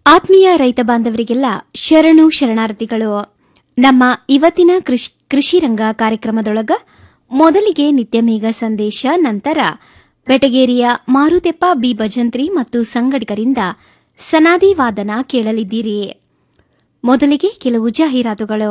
ಆತ್ಮೀಯ ರೈತ ಬಾಂಧವರಿಗೆಲ್ಲ ಶರಣು ಶರಣಾರ್ಥಿಗಳು ನಮ್ಮ ಇವತ್ತಿನ ಕೃಷಿ ಕೃಷಿ ರಂಗ ಕಾರ್ಯಕ್ರಮದೊಳಗ ಮೊದಲಿಗೆ ನಿತ್ಯ ಮೇಘ ಸಂದೇಶ ನಂತರ ಬೆಟಗೇರಿಯ ಮಾರುತೆಪ್ಪ ಬಿ ಭಜಂತ್ರಿ ಮತ್ತು ಸಂಗಡಿಗರಿಂದ ಸನಾದಿ ವಾದನ ಕೇಳಲಿದ್ದೀರಿ ಮೊದಲಿಗೆ ಕೆಲವು ಜಾಹೀರಾತುಗಳು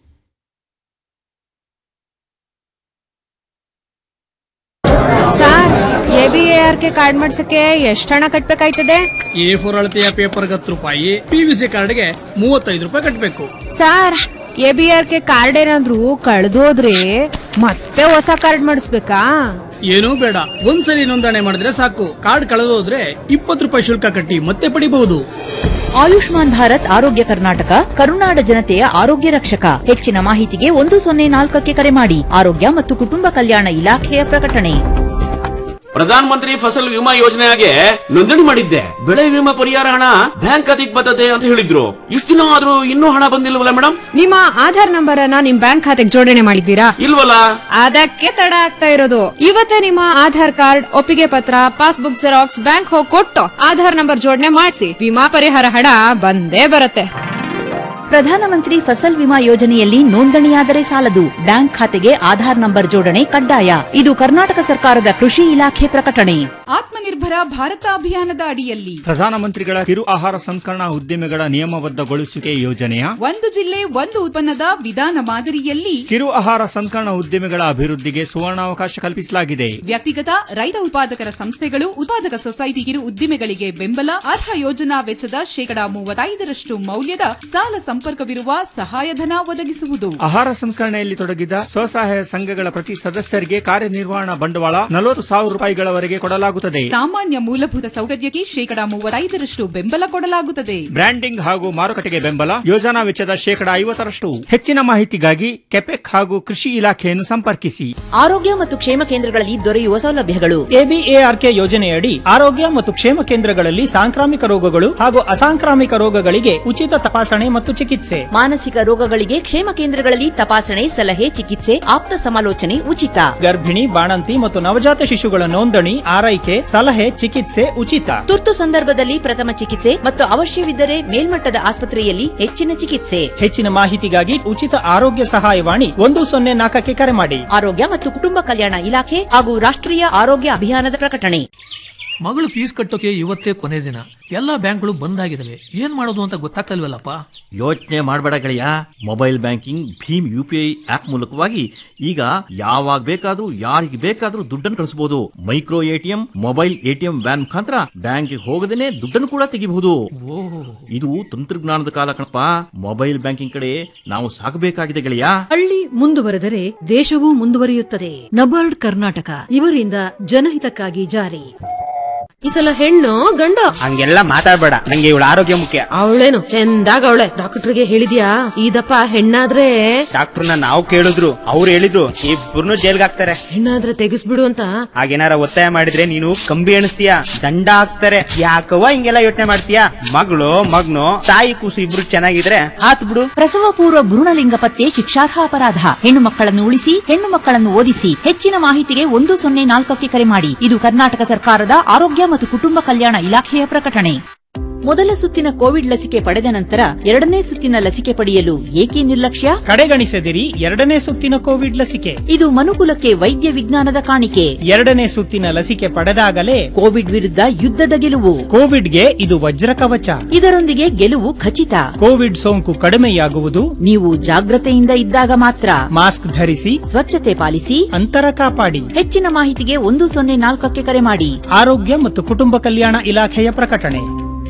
sir A B R K card ಮಾಡ್ಸಕ್ಕೆ ಎಷ್ಟು ಹಣ ಕಟ್ಬೇಕಾಯ್ತದೆ ಎ ಫೋರ್ ಅಳತೆಯ ಪೇಪರ್ಗೆ ಹತ್ತು ರೂಪಾಯಿ ಪಿ ವಿ ಸಿ ಕಾರ್ಡ್ಗೆ ಮೂವತ್ತೈದು ರೂಪಾಯಿ ಕಟ್ಟಬೇಕು sir A B R K card ಏನಾದ್ರು ಕಳೆದೋದ್ರೆ ಮತ್ತೆ ಹೊಸ ಕಾರ್ಡ್ ಮಾಡಿಸ್ಬೇಕಾ ಏನೂ ಬೇಡ ಒಂದ್ಸಲಿ ನೋಂದಣಿ ಮಾಡಿದ್ರೆ ಸಾಕು ಕಾರ್ಡ್ ಕಳೆದೋದ್ರೆ ಇಪ್ಪತ್ತು ರೂಪಾಯಿ ಶುಲ್ಕ ಕಟ್ಟಿ ಮತ್ತೆ ಪಡಿಬಹುದು ಆಯುಷ್ಮಾನ್ ಭಾರತ್ ಆರೋಗ್ಯ ಕರ್ನಾಟಕ ಕರುನಾಡ ಜನತೆಯ ಆರೋಗ್ಯ ರಕ್ಷಕ ಹೆಚ್ಚಿನ ಮಾಹಿತಿಗೆ ಒಂದು ಸೊನ್ನೆ ನಾಲ್ಕಕ್ಕೆ ಕರೆ ಮಾಡಿ ಆರೋಗ್ಯ ಮತ್ತು ಕುಟುಂಬ ಕಲ್ಯಾಣ ಇಲಾಖೆಯ ಪ್ರಕಟಣೆ ಪ್ರಧಾನ ಮಂತ್ರಿ ಫಸಲ್ ವಿಮಾ ಯೋಜನೆಗೆ ನೋಂದಣಿ ಮಾಡಿದ್ದೆ ಬೆಳೆ ವಿಮಾ ಪರಿಹಾರ ಹಣ ಬ್ಯಾಂಕ್ ಖಾತೆಗೆ ಬರ್ತದೆ ಅಂತ ಹೇಳಿದ್ರು ಇಷ್ಟು ದಿನ ಆದ್ರೂ ಇನ್ನೂ ಹಣ ಬಂದಿಲ್ವಲ್ಲ ಮೇಡಮ್ ನಿಮ್ಮ ಆಧಾರ್ ನಂಬರ್ ಅನ್ನ ನಿಮ್ ಬ್ಯಾಂಕ್ ಖಾತೆಗೆ ಜೋಡಣೆ ಮಾಡಿದ್ದೀರಾ ಇಲ್ವಲ್ಲ ಅದಕ್ಕೆ ತಡ ಆಗ್ತಾ ಇರೋದು ಇವತ್ತೇ ನಿಮ್ಮ ಆಧಾರ್ ಕಾರ್ಡ್ ಒಪ್ಪಿಗೆ ಪತ್ರ ಪಾಸ್ಬುಕ್ ಜೆರಾಕ್ಸ್ ಬ್ಯಾಂಕ್ ಹೋಗಿ ಕೊಟ್ಟು ಆಧಾರ್ ನಂಬರ್ ಜೋಡಣೆ ಮಾಡಿಸಿ ವಿಮಾ ಪರಿಹಾರ ಹಣ ಬಂದೇ ಬರುತ್ತೆ ಪ್ರಧಾನಮಂತ್ರಿ ಫಸಲ್ ವಿಮಾ ಯೋಜನೆಯಲ್ಲಿ ನೋಂದಣಿಯಾದರೆ ಸಾಲದು ಬ್ಯಾಂಕ್ ಖಾತೆಗೆ ಆಧಾರ್ ನಂಬರ್ ಜೋಡಣೆ ಕಡ್ಡಾಯ ಇದು ಕರ್ನಾಟಕ ಸರ್ಕಾರದ ಕೃಷಿ ಇಲಾಖೆ ಪ್ರಕಟಣೆ ಆತ್ಮನಿರ್ಭರ ಭಾರತ ಅಭಿಯಾನದ ಅಡಿಯಲ್ಲಿ ಪ್ರಧಾನಮಂತ್ರಿಗಳ ಕಿರು ಆಹಾರ ಸಂಸ್ಕರಣಾ ಉದ್ಯಮಿಗಳ ನಿಯಮಬದ್ಧಗೊಳಿಸುವಿಕೆ ಯೋಜನೆಯ ಒಂದು ಜಿಲ್ಲೆ ಒಂದು ಉತ್ಪನ್ನದ ವಿಧಾನ ಮಾದರಿಯಲ್ಲಿ ಕಿರು ಆಹಾರ ಸಂಸ್ಕರಣಾ ಉದ್ಯಮಿಗಳ ಅಭಿವೃದ್ಧಿಗೆ ಸುವರ್ಣಾವಕಾಶ ಕಲ್ಪಿಸಲಾಗಿದೆ ವ್ಯಕ್ತಿಗತ ರೈತ ಉತ್ಪಾದಕರ ಸಂಸ್ಥೆಗಳು ಉತ್ಪಾದಕ ಸೊಸೈಟಿ ಕಿರು ಉದ್ದಿಮೆಗಳಿಗೆ ಬೆಂಬಲ ಅರ್ಹ ಯೋಜನಾ ವೆಚ್ಚದ ಶೇಕಡಾ ಮೂವತ್ತೈದರಷ್ಟು ಮೌಲ್ಯದ ಸಾಲ ಸಂಪರ್ಕವಿರುವ ಸಹಾಯಧನ ಒದಗಿಸುವುದು ಆಹಾರ ಸಂಸ್ಕರಣೆಯಲ್ಲಿ ತೊಡಗಿದ ಸ್ವಸಹಾಯ ಸಂಘಗಳ ಪ್ರತಿ ಸದಸ್ಯರಿಗೆ ಕಾರ್ಯನಿರ್ವಹಣಾ ಬಂಡವಾಳ ನಲವತ್ತು ಸಾವಿರ ರೂಪಾಯಿಗಳವರೆಗೆ ಕೊಡಲಾಗುತ್ತದೆ ಸಾಮಾನ್ಯ ಮೂಲಭೂತ ಸೌಕರ್ಯಕ್ಕೆ ಶೇಕಡಾ ಮೂವತ್ತೈದರಷ್ಟು ಬೆಂಬಲ ಕೊಡಲಾಗುತ್ತದೆ ಬ್ರ್ಯಾಂಡಿಂಗ್ ಹಾಗೂ ಮಾರುಕಟ್ಟೆಗೆ ಬೆಂಬಲ ಯೋಜನಾ ವೆಚ್ಚದ ಶೇಕಡಾ ಐವತ್ತರಷ್ಟು ಹೆಚ್ಚಿನ ಮಾಹಿತಿಗಾಗಿ ಕೆಪೆಕ್ ಹಾಗೂ ಕೃಷಿ ಇಲಾಖೆಯನ್ನು ಸಂಪರ್ಕಿಸಿ ಆರೋಗ್ಯ ಮತ್ತು ಕ್ಷೇಮ ಕೇಂದ್ರಗಳಲ್ಲಿ ದೊರೆಯುವ ಸೌಲಭ್ಯಗಳು ಎಬಿಎಆರ್ಕೆ ಯೋಜನೆಯಡಿ ಆರೋಗ್ಯ ಮತ್ತು ಕ್ಷೇಮ ಕೇಂದ್ರಗಳಲ್ಲಿ ಸಾಂಕ್ರಾಮಿಕ ರೋಗಗಳು ಹಾಗೂ ಅಸಾಂಕ್ರಾಮಿಕ ರೋಗಗಳಿಗೆ ಉಚಿತ ತಪಾಸಣೆ ಮತ್ತು ಚಿಕಿತ್ಸೆ ಮಾನಸಿಕ ರೋಗಗಳಿಗೆ ಕ್ಷೇಮ ಕೇಂದ್ರಗಳಲ್ಲಿ ತಪಾಸಣೆ ಸಲಹೆ ಚಿಕಿತ್ಸೆ ಆಪ್ತ ಸಮಾಲೋಚನೆ ಉಚಿತ ಗರ್ಭಿಣಿ ಬಾಣಂತಿ ಮತ್ತು ನವಜಾತ ಶಿಶುಗಳ ನೋಂದಣಿ ಆರೈಕೆ ಸಲಹೆ ಚಿಕಿತ್ಸೆ ಉಚಿತ ತುರ್ತು ಸಂದರ್ಭದಲ್ಲಿ ಪ್ರಥಮ ಚಿಕಿತ್ಸೆ ಮತ್ತು ಅವಶ್ಯವಿದ್ದರೆ ಮೇಲ್ಮಟ್ಟದ ಆಸ್ಪತ್ರೆಯಲ್ಲಿ ಹೆಚ್ಚಿನ ಚಿಕಿತ್ಸೆ ಹೆಚ್ಚಿನ ಮಾಹಿತಿಗಾಗಿ ಉಚಿತ ಆರೋಗ್ಯ ಸಹಾಯವಾಣಿ ಒಂದು ಸೊನ್ನೆ ನಾಲ್ಕಕ್ಕೆ ಕರೆ ಮಾಡಿ ಆರೋಗ್ಯ ಮತ್ತು ಕುಟುಂಬ ಕಲ್ಯಾಣ ಇಲಾಖೆ ಹಾಗೂ ರಾಷ್ಟ್ರೀಯ ಆರೋಗ್ಯ ಅಭಿಯಾನದ ಪ್ರಕಟಣೆ ಮಗಳು ಫೀಸ್ ಕಟ್ಟೋಕೆ ಇವತ್ತೇ ಕೊನೆ ದಿನ ಎಲ್ಲಾ ಬ್ಯಾಂಕ್ಗಳು ಬಂದ್ ಆಗಿದಾವೆ ಏನ್ ಮಾಡೋದು ಅಂತ ಗೊತ್ತಾಗ್ತಲ್ವಲ್ಲಪ್ಪ ಯೋಚನೆ ಮಾಡಬೇಡ ಗೆಳೆಯ mobile banking Bhim U P I app ಮೂಲಕವಾಗಿ ಈಗ ಯಾವಾಗ ಬೇಕಾದ್ರೂ ಯಾರಿಗೆ ಬೇಕಾದ್ರೂ ದುಡ್ಡನ್ನು ಕಳಿಸಬಹುದು micro ATM mobile ATM van ಮುಖಾಂತರ ಬ್ಯಾಂಕ್ಗೆ ಹೋಗದೇನೆ ದುಡ್ಡನ್ನು ಕೂಡ ತೆಗಿಬಹುದು ಇದು ತಂತ್ರಜ್ಞಾನದ ಕಾಲ ಕಣಪ್ಪ ಮೊಬೈಲ್ ಬ್ಯಾಂಕಿಂಗ್ ಕಡೆ ನಾವು ಸಾಗಬೇಕಾಗಿದೆ ಗೆಳೆಯ ಹಳ್ಳಿ ಮುಂದುವರೆದರೆ ದೇಶವೂ ಮುಂದುವರಿಯುತ್ತದೆ ನಬಾರ್ಡ್ ಕರ್ನಾಟಕ ಇವರಿಂದ ಜನಹಿತಕ್ಕಾಗಿ ಜಾರಿ ಈ ಸಲ ಹೆಣ್ಣು ಗಂಡು ಹಂಗೆಲ್ಲ ಮಾತಾಡ್ಬೇಡ ನಂಗೆ ಇವಳ ಆರೋಗ್ಯ ಮುಖ್ಯ ಅವಳೇನು ಚಂದಾಗ ಅವಳೆ ಡಾಕ್ಟರ್ಗೆ ಹೇಳಿದ್ಯಾ ಇದಪ್ಪ ಹೆಣ್ಣಾದ್ರೆ ಡಾಕ್ಟರ್ನ ನಾವು ಕೇಳಿದ್ರು ಅವ್ರು ಹೇಳಿದ್ರು ಇಬ್ಬರನ್ನು ಜೈಲ್ಗೆ ಹಾಕ್ತಾರೆ ಹೆಣ್ಣಾದ್ರೆ ತೆಗಿಸ್ಬಿಡು ಅಂತ ಹಾಗೇನಾರ ಒತ್ತಾಯ ಮಾಡಿದ್ರೆ ನೀನು ಕಂಬಿ ಎಣಿಸ್ತೀಯ ದಂಡ ಹಾಕ್ತಾರೆ ಯಾಕವ್ವ ಹಿಂಗೆಲ್ಲ ಯೋಚನೆ ಮಾಡ್ತೀಯ ಮಗಳು ಮಗ್ನು ತಾಯಿ ಕೂಸು ಇಬ್ರು ಚೆನ್ನಾಗಿದ್ರೆ ಆತ್ ಬಿಡು ಪ್ರಸವ ಪೂರ್ವ ಭ್ರೂಣಲಿಂಗ ಪತ್ತೆ ಶಿಕ್ಷಾರ್ಹ ಅಪರಾಧ ಹೆಣ್ಣು ಮಕ್ಕಳನ್ನು ಉಳಿಸಿ ಹೆಣ್ಣು ಮಕ್ಕಳನ್ನು ಓದಿಸಿ ಹೆಚ್ಚಿನ ಮಾಹಿತಿಗೆ ಒಂದು ಸೊನ್ನೆ ನಾಲ್ಕಕ್ಕೆ ಕರೆ ಮಾಡಿ ಇದು ಕರ್ನಾಟಕ ಸರ್ಕಾರದ ಆರೋಗ್ಯ ಮತ್ತು ಕುಟುಂಬ ಕಲ್ಯಾಣ ಇಲಾಖೆಯ ಪ್ರಕಟಣೆ ಮೊದಲ ಸುತ್ತಿನ ಕೋವಿಡ್ ಲಸಿಕೆ ಪಡೆದ ನಂತರ ಎರಡನೇ ಸುತ್ತಿನ ಲಸಿಕೆ ಪಡೆಯಲು ಏಕೆ ನಿರ್ಲಕ್ಷ್ಯ ಕಡೆಗಣಿಸದಿರಿ ಎರಡನೇ ಸುತ್ತಿನ ಕೋವಿಡ್ ಲಸಿಕೆ ಇದು ಮನುಕುಲಕ್ಕೆ ವೈದ್ಯ ವಿಜ್ಞಾನದ ಕಾಣಿಕೆ ಎರಡನೇ ಸುತ್ತಿನ ಲಸಿಕೆ ಪಡೆದಾಗಲೇ ಕೋವಿಡ್ ವಿರುದ್ಧ ಯುದ್ಧದ ಗೆಲುವು ಕೋವಿಡ್ಗೆ ಇದು ವಜ್ರ ಕವಚ ಇದರೊಂದಿಗೆ ಗೆಲುವು ಖಚಿತ ಕೋವಿಡ್ ಸೋಂಕು ಕಡಿಮೆಯಾಗುವುದು ನೀವು ಜಾಗ್ರತೆಯಿಂದ ಇದ್ದಾಗ ಮಾತ್ರ ಮಾಸ್ಕ್ ಧರಿಸಿ ಸ್ವಚ್ಛತೆ ಪಾಲಿಸಿ ಅಂತರ ಕಾಪಾಡಿ ಹೆಚ್ಚಿನ ಮಾಹಿತಿಗೆ ಒಂದು ಸೊನ್ನೆ ನಾಲ್ಕಕ್ಕೆ ಕರೆ ಮಾಡಿ ಆರೋಗ್ಯ ಮತ್ತು ಕುಟುಂಬ ಕಲ್ಯಾಣ ಇಲಾಖೆಯ ಪ್ರಕಟಣೆ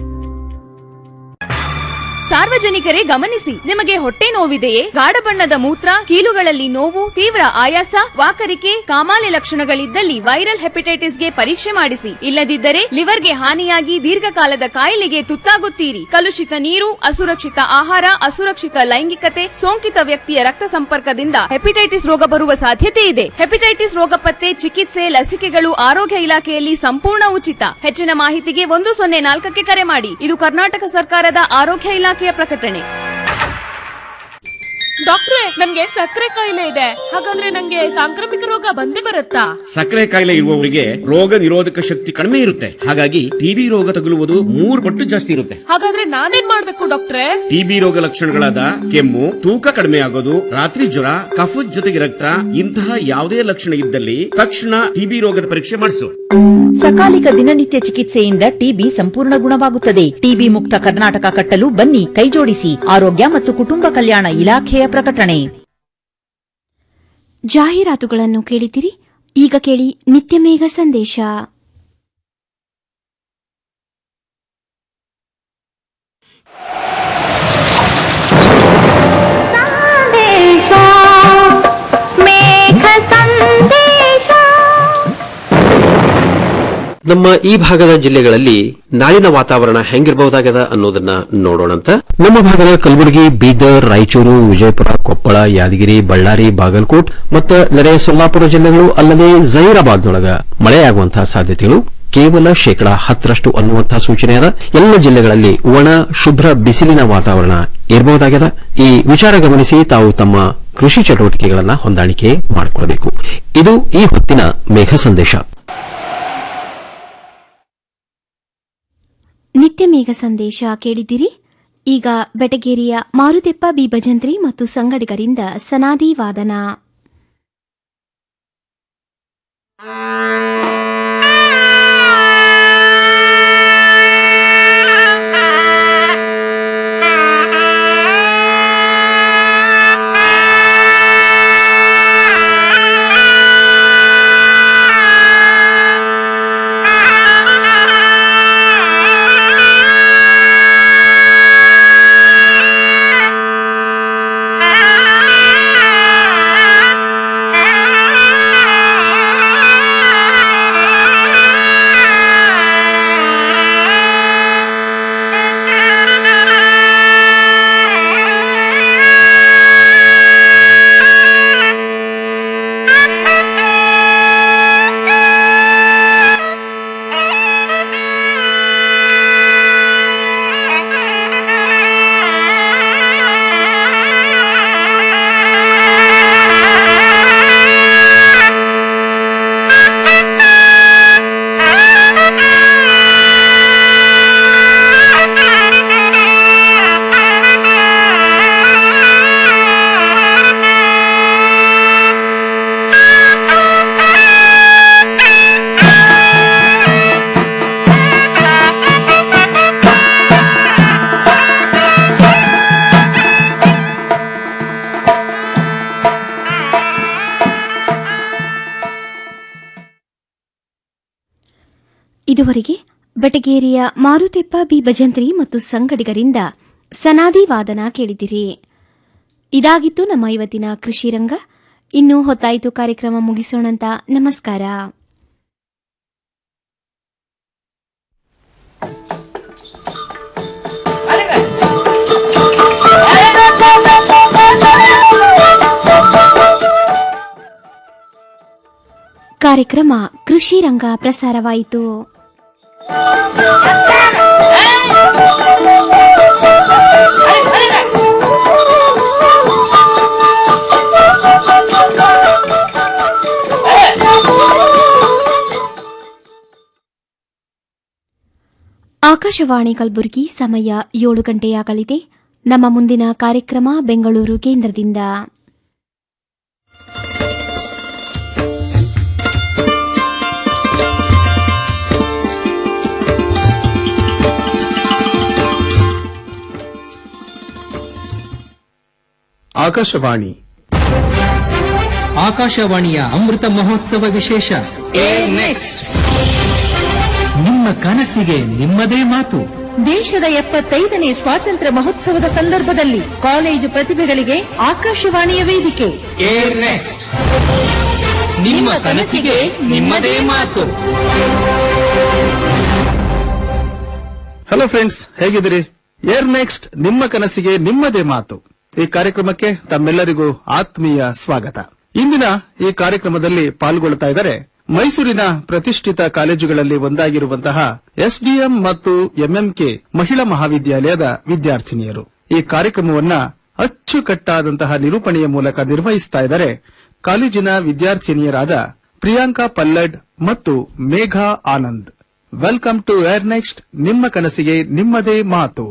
ಸಾರ್ವಜನಿಕರೇ ಗಮನಿಸಿ ನಿಮಗೆ ಹೊಟ್ಟೆ ನೋವಿದೆಯೇ ಗಾಢ ಬಣ್ಣದ ಮೂತ್ರ ಕೀಲುಗಳಲ್ಲಿ ನೋವು ತೀವ್ರ ಆಯಾಸ ವಾಕರಿಕೆ ಕಾಮಾಲೆ ಲಕ್ಷಣಗಳಿದ್ದಲ್ಲಿ ವೈರಲ್ ಹೆಪಟೈಟಿಸ್ಗೆ ಪರೀಕ್ಷೆ ಮಾಡಿಸಿ ಇಲ್ಲದಿದ್ದರೆ ಲಿವರ್ಗೆ ಹಾನಿಯಾಗಿ ದೀರ್ಘಕಾಲದ ಕಾಯಿಲೆಗೆ ತುತ್ತಾಗುತ್ತೀರಿ ಕಲುಷಿತ ನೀರು ಅಸುರಕ್ಷಿತ ಆಹಾರ ಅಸುರಕ್ಷಿತ ಲೈಂಗಿಕತೆ ಸೋಂಕಿತ ವ್ಯಕ್ತಿಯ ರಕ್ತ ಸಂಪರ್ಕದಿಂದ ಹೆಪಟೈಟಿಸ್ ರೋಗ ಬರುವ ಸಾಧ್ಯತೆ ಇದೆ ಹೆಪಟೈಟಿಸ್ ರೋಗ ಪತ್ತೆ ಚಿಕಿತ್ಸೆ ಲಸಿಕೆಗಳು ಆರೋಗ್ಯ ಇಲಾಖೆಯಲ್ಲಿ ಸಂಪೂರ್ಣ ಉಚಿತ ಹೆಚ್ಚಿನ ಮಾಹಿತಿಗೆ ಒಂದು ಸೊನ್ನೆ ನಾಲ್ಕಕ್ಕೆ ಕರೆ ಮಾಡಿ ಇದು ಕರ್ನಾಟಕ ಸರ್ಕಾರದ ಆರೋಗ್ಯ ಇಲಾಖೆಯ ಪ್ರಕಟಣೆ ಡಾಕ್ಟ್ರೆ ನನ್ಗೆ ಸಕ್ಕರೆ ಕಾಯಿಲೆ ಇದೆ ಹಾಗಂದ್ರೆ ನಂಗೆ ಸಾಂಕ್ರಾಮಿಕ ರೋಗ ಬಂದೇ ಬರುತ್ತಾ ಸಕ್ಕರೆ ಕಾಯಿಲೆ ಇರುವವರಿಗೆ ರೋಗ ನಿರೋಧಕ ಶಕ್ತಿ ಕಡಿಮೆ ಇರುತ್ತೆ ಹಾಗಾಗಿ ಟಿಬಿ ರೋಗ ತಗುಲುವುದು ಮೂರು ಪಟ್ಟು ಜಾಸ್ತಿ ಇರುತ್ತೆ ಹಾಗಾದ್ರೆ ನಾನೇನ್ ಮಾಡ್ಬೇಕು ಡಾಕ್ಟ್ರೆ ಟಿಬಿ ರೋಗ ಲಕ್ಷಣಗಳಾದ ಕೆಮ್ಮು ತೂಕ ಕಡಿಮೆ ಆಗೋದು ರಾತ್ರಿ ಜ್ವರ ಕಫದ ಜೊತೆಗೆ ರಕ್ತ ಇಂತಹ ಯಾವುದೇ ಲಕ್ಷಣ ಇದ್ದಲ್ಲಿ ತಕ್ಷಣ ಟಿಬಿ ರೋಗದ ಪರೀಕ್ಷೆ ಮಾಡಿಸು ಸಕಾಲಿಕ ದಿನನಿತ್ಯ ಚಿಕಿತ್ಸೆಯಿಂದ ಟಿಬಿ ಸಂಪೂರ್ಣ ಗುಣವಾಗುತ್ತದೆ ಟಿಬಿ ಮುಕ್ತ ಕರ್ನಾಟಕ ಕಟ್ಟಲು ಬನ್ನಿ ಕೈಜೋಡಿಸಿ ಆರೋಗ್ಯ ಮತ್ತು ಕುಟುಂಬ ಕಲ್ಯಾಣ ಇಲಾಖೆಯ ಪ್ರಕಟಣೆ ಜಾಹೀರಾತುಗಳನ್ನು ಕೇಳಿದಿರಿ ಈಗ ಕೇಳಿ ನಿತ್ಯಮೇಘ ಸಂದೇಶ ನಮ್ಮ ಈ ಭಾಗದ ಜಿಲ್ಲೆಗಳಲ್ಲಿ ನಾಳಿನ ವಾತಾವರಣ ಹೆಂಗಿರಬಹುದಾಗದ ಅನ್ನೋದನ್ನ ನೋಡೋಣಂತ ನಮ್ಮ ಭಾಗದ ಕಲಬುರಗಿ ಬೀದರ್ ರಾಯಚೂರು ವಿಜಯಪುರ ಕೊಪ್ಪಳ ಯಾದಗಿರಿ ಬಳ್ಳಾರಿ ಬಾಗಲಕೋಟ್ ಮತ್ತು ನೆರೆಯ ಸೊಲ್ಲಾಪುರ ಜಿಲ್ಲೆಗಳು ಅಲ್ಲದೆ ಜೈರಾಬಾದ್ನೊಳಗ ಮಳೆಯಾಗುವಂತಹ ಸಾಧ್ಯತೆಗಳು ಕೇವಲ ಶೇಕಡಾ ಹತ್ತರಷ್ಟು ಅನ್ನುವಂತಹ ಸೂಚನೆ ಅದ ಎಲ್ಲ ಜಿಲ್ಲೆಗಳಲ್ಲಿ ಒಣ ಶುಭ್ರ ಬಿಸಿಲಿನ ವಾತಾವರಣ ಇರಬಹುದಾಗ್ಯದ ಈ ವಿಚಾರ ಗಮನಿಸಿ ತಾವು ತಮ್ಮ ಕೃಷಿ ಚಟುವಟಿಕೆಗಳನ್ನ ಹೊಂದಾಣಿಕೆ ಮಾಡಿಕೊಳ್ಳಬೇಕು ಇದು ಈ ಹೊತ್ತಿನ ಮೇಘ ಸಂದೇಶ ನಿತ್ಯ ಮೇಘ ಸಂದೇಶ ಕೇಳಿದಿರಿ ಈಗ ಬೆಟಗೇರಿಯ ಮಾರುತೆಪ್ಪ ಬಿ ಭಜಂತ್ರಿ ಮತ್ತು ಸಂಗಡಿಗರಿಂದ ಸನಾದಿ ವಾದನ ಇದುವರೆಗೆ ಬೆಟಗೇರಿಯ ಮಾರುತೆಪ್ಪ ಬಿ ಭಜಂತ್ರಿ ಮತ್ತು ಸಂಗಡಿಗರಿಂದ ಸನಾದಿ ವಾದನ ಕೇಳಿದಿರಿ ಇದಾಗಿತ್ತು ನಮ್ಮ ಇವತ್ತಿನ ಕೃಷಿ ರಂಗ ಇನ್ನು ಹೊತ್ತಾಯಿತು ಕಾರ್ಯಕ್ರಮ ಮುಗಿಸೋಣಂತ ನಮಸ್ಕಾರ ಕಾರ್ಯಕ್ರಮ ಕೃಷಿ ರಂಗ ಪ್ರಸಾರವಾಯಿತು ಆಕಾಶವಾಣಿ ಕಲಬುರಗಿ ಸಮಯ ಏಳು ಗಂಟೆಯಾಗಲಿದೆ ನಮ್ಮ ಮುಂದಿನ ಕಾರ್ಯಕ್ರಮ ಬೆಂಗಳೂರು ಕೇಂದ್ರದಿಂದ ಆಕಾಶವಾಣಿ ಆಕಾಶವಾಣಿಯ ಅಮೃತ ಮಹೋತ್ಸವ ವಿಶೇಷ ನೆಕ್ಸ್ಟ್ ನಿಮ್ಮ ಕನಸಿಗೆ ನಿಮ್ಮದೇ ಮಾತು ದೇಶದ ಎಪ್ಪತ್ತೈದನೇ ಸ್ವಾತಂತ್ರ್ಯ ಮಹೋತ್ಸವದ ಸಂದರ್ಭದಲ್ಲಿ ಕಾಲೇಜು ಪ್ರತಿಭೆಗಳಿಗೆ ಆಕಾಶವಾಣಿಯ ವೇದಿಕೆ ಏರ್ ನೆಕ್ಸ್ಟ್ ನಿಮ್ಮ ಕನಸಿಗೆ ನಿಮ್ಮದೇ ಮಾತು ಹಲೋ ಫ್ರೆಂಡ್ಸ್ ಹೇಗಿದ್ದೀರಿ ಏರ್ ನೆಕ್ಸ್ಟ್ ನಿಮ್ಮ ಕನಸಿಗೆ ನಿಮ್ಮದೇ ಮಾತು ಈ ಕಾರ್ಯಕ್ರಮಕ್ಕೆ ತಮ್ಮೆಲ್ಲರಿಗೂ ಆತ್ಮೀಯ ಸ್ವಾಗತ ಇಂದಿನ ಈ ಕಾರ್ಯಕ್ರಮದಲ್ಲಿ ಪಾಲ್ಗೊಳ್ತಾ ಇದ್ದಾರೆ ಮೈಸೂರಿನ ಪ್ರತಿಷ್ಠಿತ ಕಾಲೇಜುಗಳಲ್ಲಿ ಒಂದಾಗಿರುವಂತಹ ಎಸ್ಡಿಎಂ ಮತ್ತು ಎಂಎಂಕೆ ಮಹಿಳಾ ಮಹಾವಿದ್ಯಾಲಯದ ವಿದ್ಯಾರ್ಥಿನಿಯರು ಈ ಕಾರ್ಯಕ್ರಮವನ್ನ ಅಚ್ಚುಕಟ್ಟಾದಂತಹ ನಿರೂಪಣೆಯ ಮೂಲಕ ನಿರ್ವಹಿಸ್ತಾ ಇದ್ದಾರೆ ಕಾಲೇಜಿನ ವಿದ್ಯಾರ್ಥಿನಿಯರಾದ ಪ್ರಿಯಾಂಕಾ ಪಲ್ಲಡ್ ಮತ್ತು Megha Anand welcome to air next ನಿಮ್ಮ ಕನಸಿಗೆ ನಿಮ್ಮದೇ ಮಾತು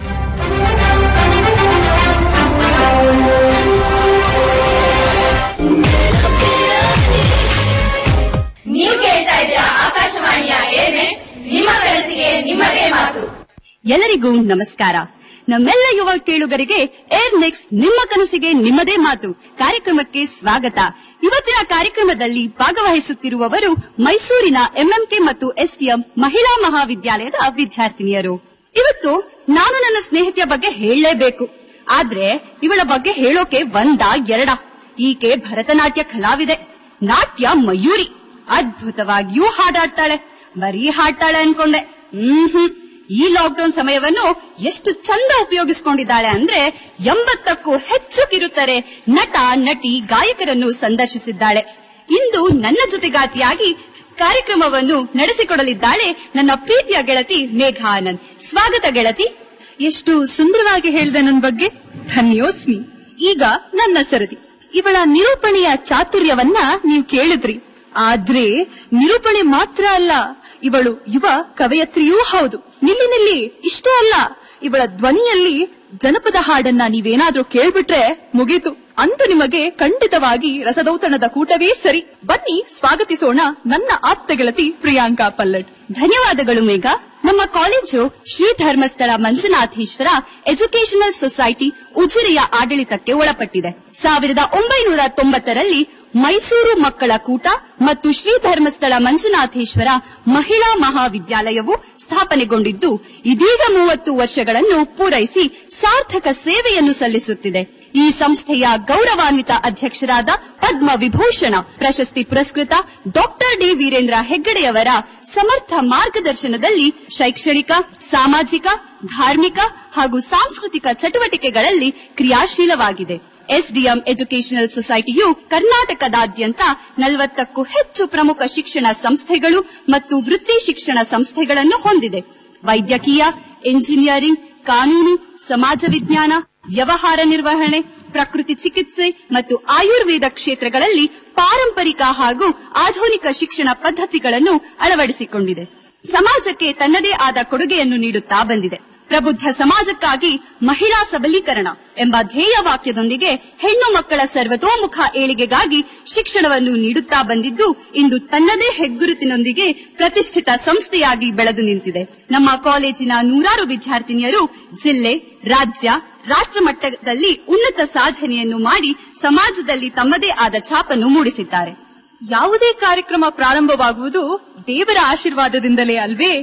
ನೀವು ಕೇಳ್ತಾ ಇದ್ದೀರಾ ಆಕಾಶವಾಣಿಯ ಏರ್ ನೆಕ್ಸ್ಟ್ ನಿಮ್ಮ ಕನಸಿಗೆ ನಿಮ್ಮದೇ ಮಾತು ಎಲ್ಲರಿಗೂ ನಮಸ್ಕಾರ ನಮ್ಮೆಲ್ಲ ಯುವ ಕೇಳುಗರಿಗೆ ಏರ್ ನೆಕ್ಸ್ಟ್ ನಿಮ್ಮ ಕನಸಿಗೆ ನಿಮ್ಮದೇ ಮಾತು ಕಾರ್ಯಕ್ರಮಕ್ಕೆ ಸ್ವಾಗತ ಇವತ್ತಿನ ಕಾರ್ಯಕ್ರಮದಲ್ಲಿ ಭಾಗವಹಿಸುತ್ತಿರುವವರು ಮೈಸೂರಿನ ಎಂಎಂಕೆ ಮತ್ತು ಎಸ್ಟಿಎಂ ಮಹಿಳಾ ಮಹಾವಿದ್ಯಾಲಯದ ವಿದ್ಯಾರ್ಥಿನಿಯರು ಇವತ್ತು ನಾನು ನನ್ನ ಸ್ನೇಹಿತೆಯ ಬಗ್ಗೆ ಹೇಳಲೇಬೇಕು ಆದ್ರೆ ಇವಳ ಬಗ್ಗೆ ಹೇಳೋಕೆ ಒಂದ ಎರಡ ಈಕೆ ಭರತನಾಟ್ಯ ಕಲಾವಿದೆ ನಾಟ್ಯ ಮಯೂರಿ ಅದ್ಭುತವಾಗಿಯೂ ಹಾಡಾಡ್ತಾಳೆ ಬರೀ ಹಾಡ್ತಾಳೆ ಅನ್ಕೊಂಡೆ ಹ್ಮ್ ಈ ಲಾಕ್ಡೌನ್ ಸಮಯವನ್ನು ಎಷ್ಟು ಚಂದ ಉಪಯೋಗಿಸಿಕೊಂಡಿದ್ದಾಳೆ ಅಂದ್ರೆ ಎಂಬತ್ತಕ್ಕೂ ಹೆಚ್ಚು ಕಿರುತೆರೆ ನಟ ನಟಿ ಗಾಯಕರನ್ನು ಸಂದರ್ಶಿಸಿದ್ದಾಳೆ ಇಂದು ನನ್ನ ಜೊತೆಗಾತಿಯಾಗಿ ಕಾರ್ಯಕ್ರಮವನ್ನು ನಡೆಸಿಕೊಡಲಿದ್ದಾಳೆ ನನ್ನ ಪ್ರೀತಿಯ ಗೆಳತಿ ಮೇಘಾ ಆನಂದ್ ಸ್ವಾಗತ ಗೆಳತಿ ಎಷ್ಟು ಸುಂದರವಾಗಿ ಹೇಳಿದೆ ನನ್ನ ಬಗ್ಗೆ ಧನ್ಯೋಸ್ಮಿ ಈಗ ನನ್ನ ಸರದಿ ಇವಳ ನಿರೂಪಣೆಯ ಚಾತುರ್ಯವನ್ನ ನೀವು ಕೇಳಿದ್ರಿ ಆದ್ರೆ ನಿರೂಪಣೆ ಮಾತ್ರ ಅಲ್ಲ ಇವಳು ಯುವ ಕವಯತ್ರಿಯೂ ಹೌದು ನಿಲ್ಲಿ ನಿಲ್ಲಿ ಇಷ್ಟೇ ಅಲ್ಲ ಇವಳ ಧ್ವನಿಯಲ್ಲಿ ಜನಪದ ಹಾಡನ್ನ ನೀವೇನಾದ್ರೂ ಕೇಳ್ಬಿಟ್ರೆ ಮುಗೀತು ಅಂತೂ ನಿಮಗೆ ಖಂಡಿತವಾಗಿ ರಸದೌತಣದ ಕೂಟವೇ ಸರಿ ಬನ್ನಿ ಸ್ವಾಗತಿಸೋಣ ನನ್ನ ಆಪ್ತ ಗೆಳತಿ ಪ್ರಿಯಾಂಕಾ ಪಲ್ಲಡ್ ಧನ್ಯವಾದಗಳು ಮೇಘ ನಮ್ಮ college Shri Dharmasthala Manjunatheshwara educational society ಉಜಿರೆಯ ಆಡಳಿತಕ್ಕೆ ಒಳಪಟ್ಟಿದೆ ಸಾವಿರದ ಒಂಬೈನೂರ ತೊಂಬತ್ತರಲ್ಲಿ ಮೈಸೂರು ಮಕ್ಕಳ ಕೂಟ ಮತ್ತು ಶ್ರೀ ಧರ್ಮಸ್ಥಳ ಮಂಜುನಾಥೇಶ್ವರ ಮಹಿಳಾ ಮಹಾವಿದ್ಯಾಲಯವು ಸ್ಥಾಪನೆಗೊಂಡಿದ್ದು ಇದೀಗ ಮೂವತ್ತು ವರ್ಷಗಳನ್ನು ಪೂರೈಸಿ ಸಾರ್ಥಕ ಸೇವೆಯನ್ನು ಸಲ್ಲಿಸುತ್ತಿದೆ ಈ ಸಂಸ್ಥೆಯ ಗೌರವಾನ್ವಿತ ಅಧ್ಯಕ್ಷರಾದ ಪದ್ಮ ವಿಭೂಷಣ ಪ್ರಶಸ್ತಿ ಪುರಸ್ಕೃತ ಡಾಕ್ಟರ್ ಡಿ ವೀರೇಂದ್ರ ಹೆಗ್ಗಡೆಯವರ ಸಮರ್ಥ ಮಾರ್ಗದರ್ಶನದಲ್ಲಿ ಶೈಕ್ಷಣಿಕ ಸಾಮಾಜಿಕ ಧಾರ್ಮಿಕ ಹಾಗೂ ಸಾಂಸ್ಕೃತಿಕ ಚಟುವಟಿಕೆಗಳಲ್ಲಿ ಕ್ರಿಯಾಶೀಲವಾಗಿದೆ ಎಸ್ಡಿಎಂ ಎಜುಕೇಶನಲ್ ಸೊಸೈಟಿಯು ಕರ್ನಾಟಕದಾದ್ಯಂತ ನಲವತ್ತಕ್ಕೂ ಹೆಚ್ಚು ಪ್ರಮುಖ ಶಿಕ್ಷಣ ಸಂಸ್ಥೆಗಳು ಮತ್ತು ವೃತ್ತಿ ಶಿಕ್ಷಣ ಸಂಸ್ಥೆಗಳನ್ನು ಹೊಂದಿದೆ ವೈದ್ಯಕೀಯ ಎಂಜಿನಿಯರಿಂಗ್ ಕಾನೂನು ಸಮಾಜ ವಿಜ್ಞಾನ ವ್ಯವಹಾರ ನಿರ್ವಹಣೆ ಪ್ರಕೃತಿ ಚಿಕಿತ್ಸೆ ಮತ್ತು ಆಯುರ್ವೇದ ಕ್ಷೇತ್ರಗಳಲ್ಲಿ ಪಾರಂಪರಿಕ ಹಾಗೂ ಆಧುನಿಕ ಶಿಕ್ಷಣ ಪದ್ಧತಿಗಳನ್ನು ಅಳವಡಿಸಿಕೊಂಡಿದೆ ಸಮಾಜಕ್ಕೆ ತನ್ನದೇ ಆದ ಕೊಡುಗೆಯನ್ನು ನೀಡುತ್ತಾ ಬಂದಿದೆ ಪ್ರಬುದ್ಧ ಸಮಾಜಕ್ಕಾಗಿ ಮಹಿಳಾ ಸಬಲೀಕರಣ ಎಂಬ ಧ್ಯೇಯ ವಾಕ್ಯದೊಂದಿಗೆ ಹೆಣ್ಣು ಮಕ್ಕಳ ಸರ್ವತೋಮುಖ ಏಳಿಗೆಗಾಗಿ ಶಿಕ್ಷಣವನ್ನು ನೀಡುತ್ತಾ ಬಂದಿದ್ದು ಇಂದು ತನ್ನದೇ ಹೆಗ್ಗುರುತಿನೊಂದಿಗೆ ಪ್ರತಿಷ್ಠಿತ ಸಂಸ್ಥೆಯಾಗಿ ಬೆಳೆದು ನಿಂತಿದೆ ನಮ್ಮ ಕಾಲೇಜಿನ ನೂರಾರು ವಿದ್ಯಾರ್ಥಿನಿಯರು ಜಿಲ್ಲೆ ರಾಜ್ಯ ರಾಷ್ಟ್ರ ಮಟ್ಟದಲ್ಲಿ ಉನ್ನತ ಸಾಧನೆಯನ್ನು ಮಾಡಿ ಸಮಾಜದಲ್ಲಿ ತಮ್ಮದೇ ಆದ ಛಾಪನ್ನು ಮೂಡಿಸಿದ್ದಾರೆ ಯಾವುದೇ ಕಾರ್ಯಕ್ರಮ ಪ್ರಾರಂಭವಾಗುವುದು ದೇವರ ಆಶೀರ್ವಾದದಿಂದಲೇ ಅಲ್ವೇ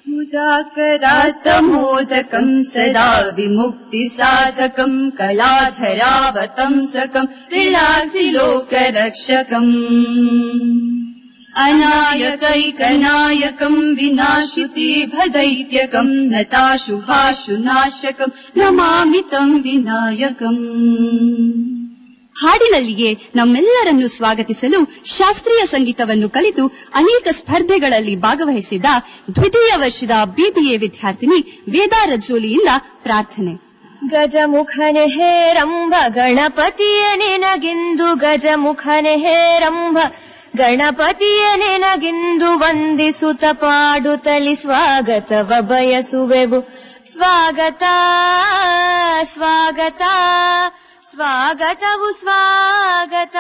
ಮುದಾಕರಾತಮೋದಕಂ ಸದಾ ವಿಮುಕ್ತಿ ಸಾಧಕಂ ಕಲಾಧರಾವತಂಸಕಂ ವಿಲಾಸಿ ಲೋಕರಕ್ಷಕಂ ಅನಾಯಕೈಕನಾಯಕಂ ವಿನಾಶುತಿ ಭದೈತ್ಯಕಂ ನತಾಶುಭಾಶುನಾಶಕಂ ನಮಾಮಿ ತಂ ವಿನಾಯಕಂ ಹಾಡಿನಲ್ಲಿಯೇ ನಮ್ಮೆಲ್ಲರನ್ನು ಸ್ವಾಗತಿಸಲು ಶಾಸ್ತ್ರೀಯ ಸಂಗೀತವನ್ನು ಕಲಿತು ಅನೇಕ ಸ್ಪರ್ಧೆಗಳಲ್ಲಿ ಭಾಗವಹಿಸಿದ ದ್ವಿತೀಯ ವರ್ಷದ ಬಿಬಿಎ ವಿದ್ಯಾರ್ಥಿನಿ ವೇದಾ ರಜ್ಜೋಲಿಯಿಂದ ಪ್ರಾರ್ಥನೆ ಗಜಮುಖನೆ ಹೇರಂಬ ಗಣಪತಿಯ ನಿನಗಿಂದು ಗಜಮುಖನೆ ಹೇರಂಬ ಗಣಪತಿಯ ನಿನಗಿಂದು ವಂದಿಸುತ್ತ ಪಾಡುತ್ತಲಿ ಸ್ವಾಗತವ ಬಯಸುವೆವು ಸ್ವಾಗತ ಸ್ವಾಗತ ಸ್ವಾಗತವು ಸ್ವಾಗತ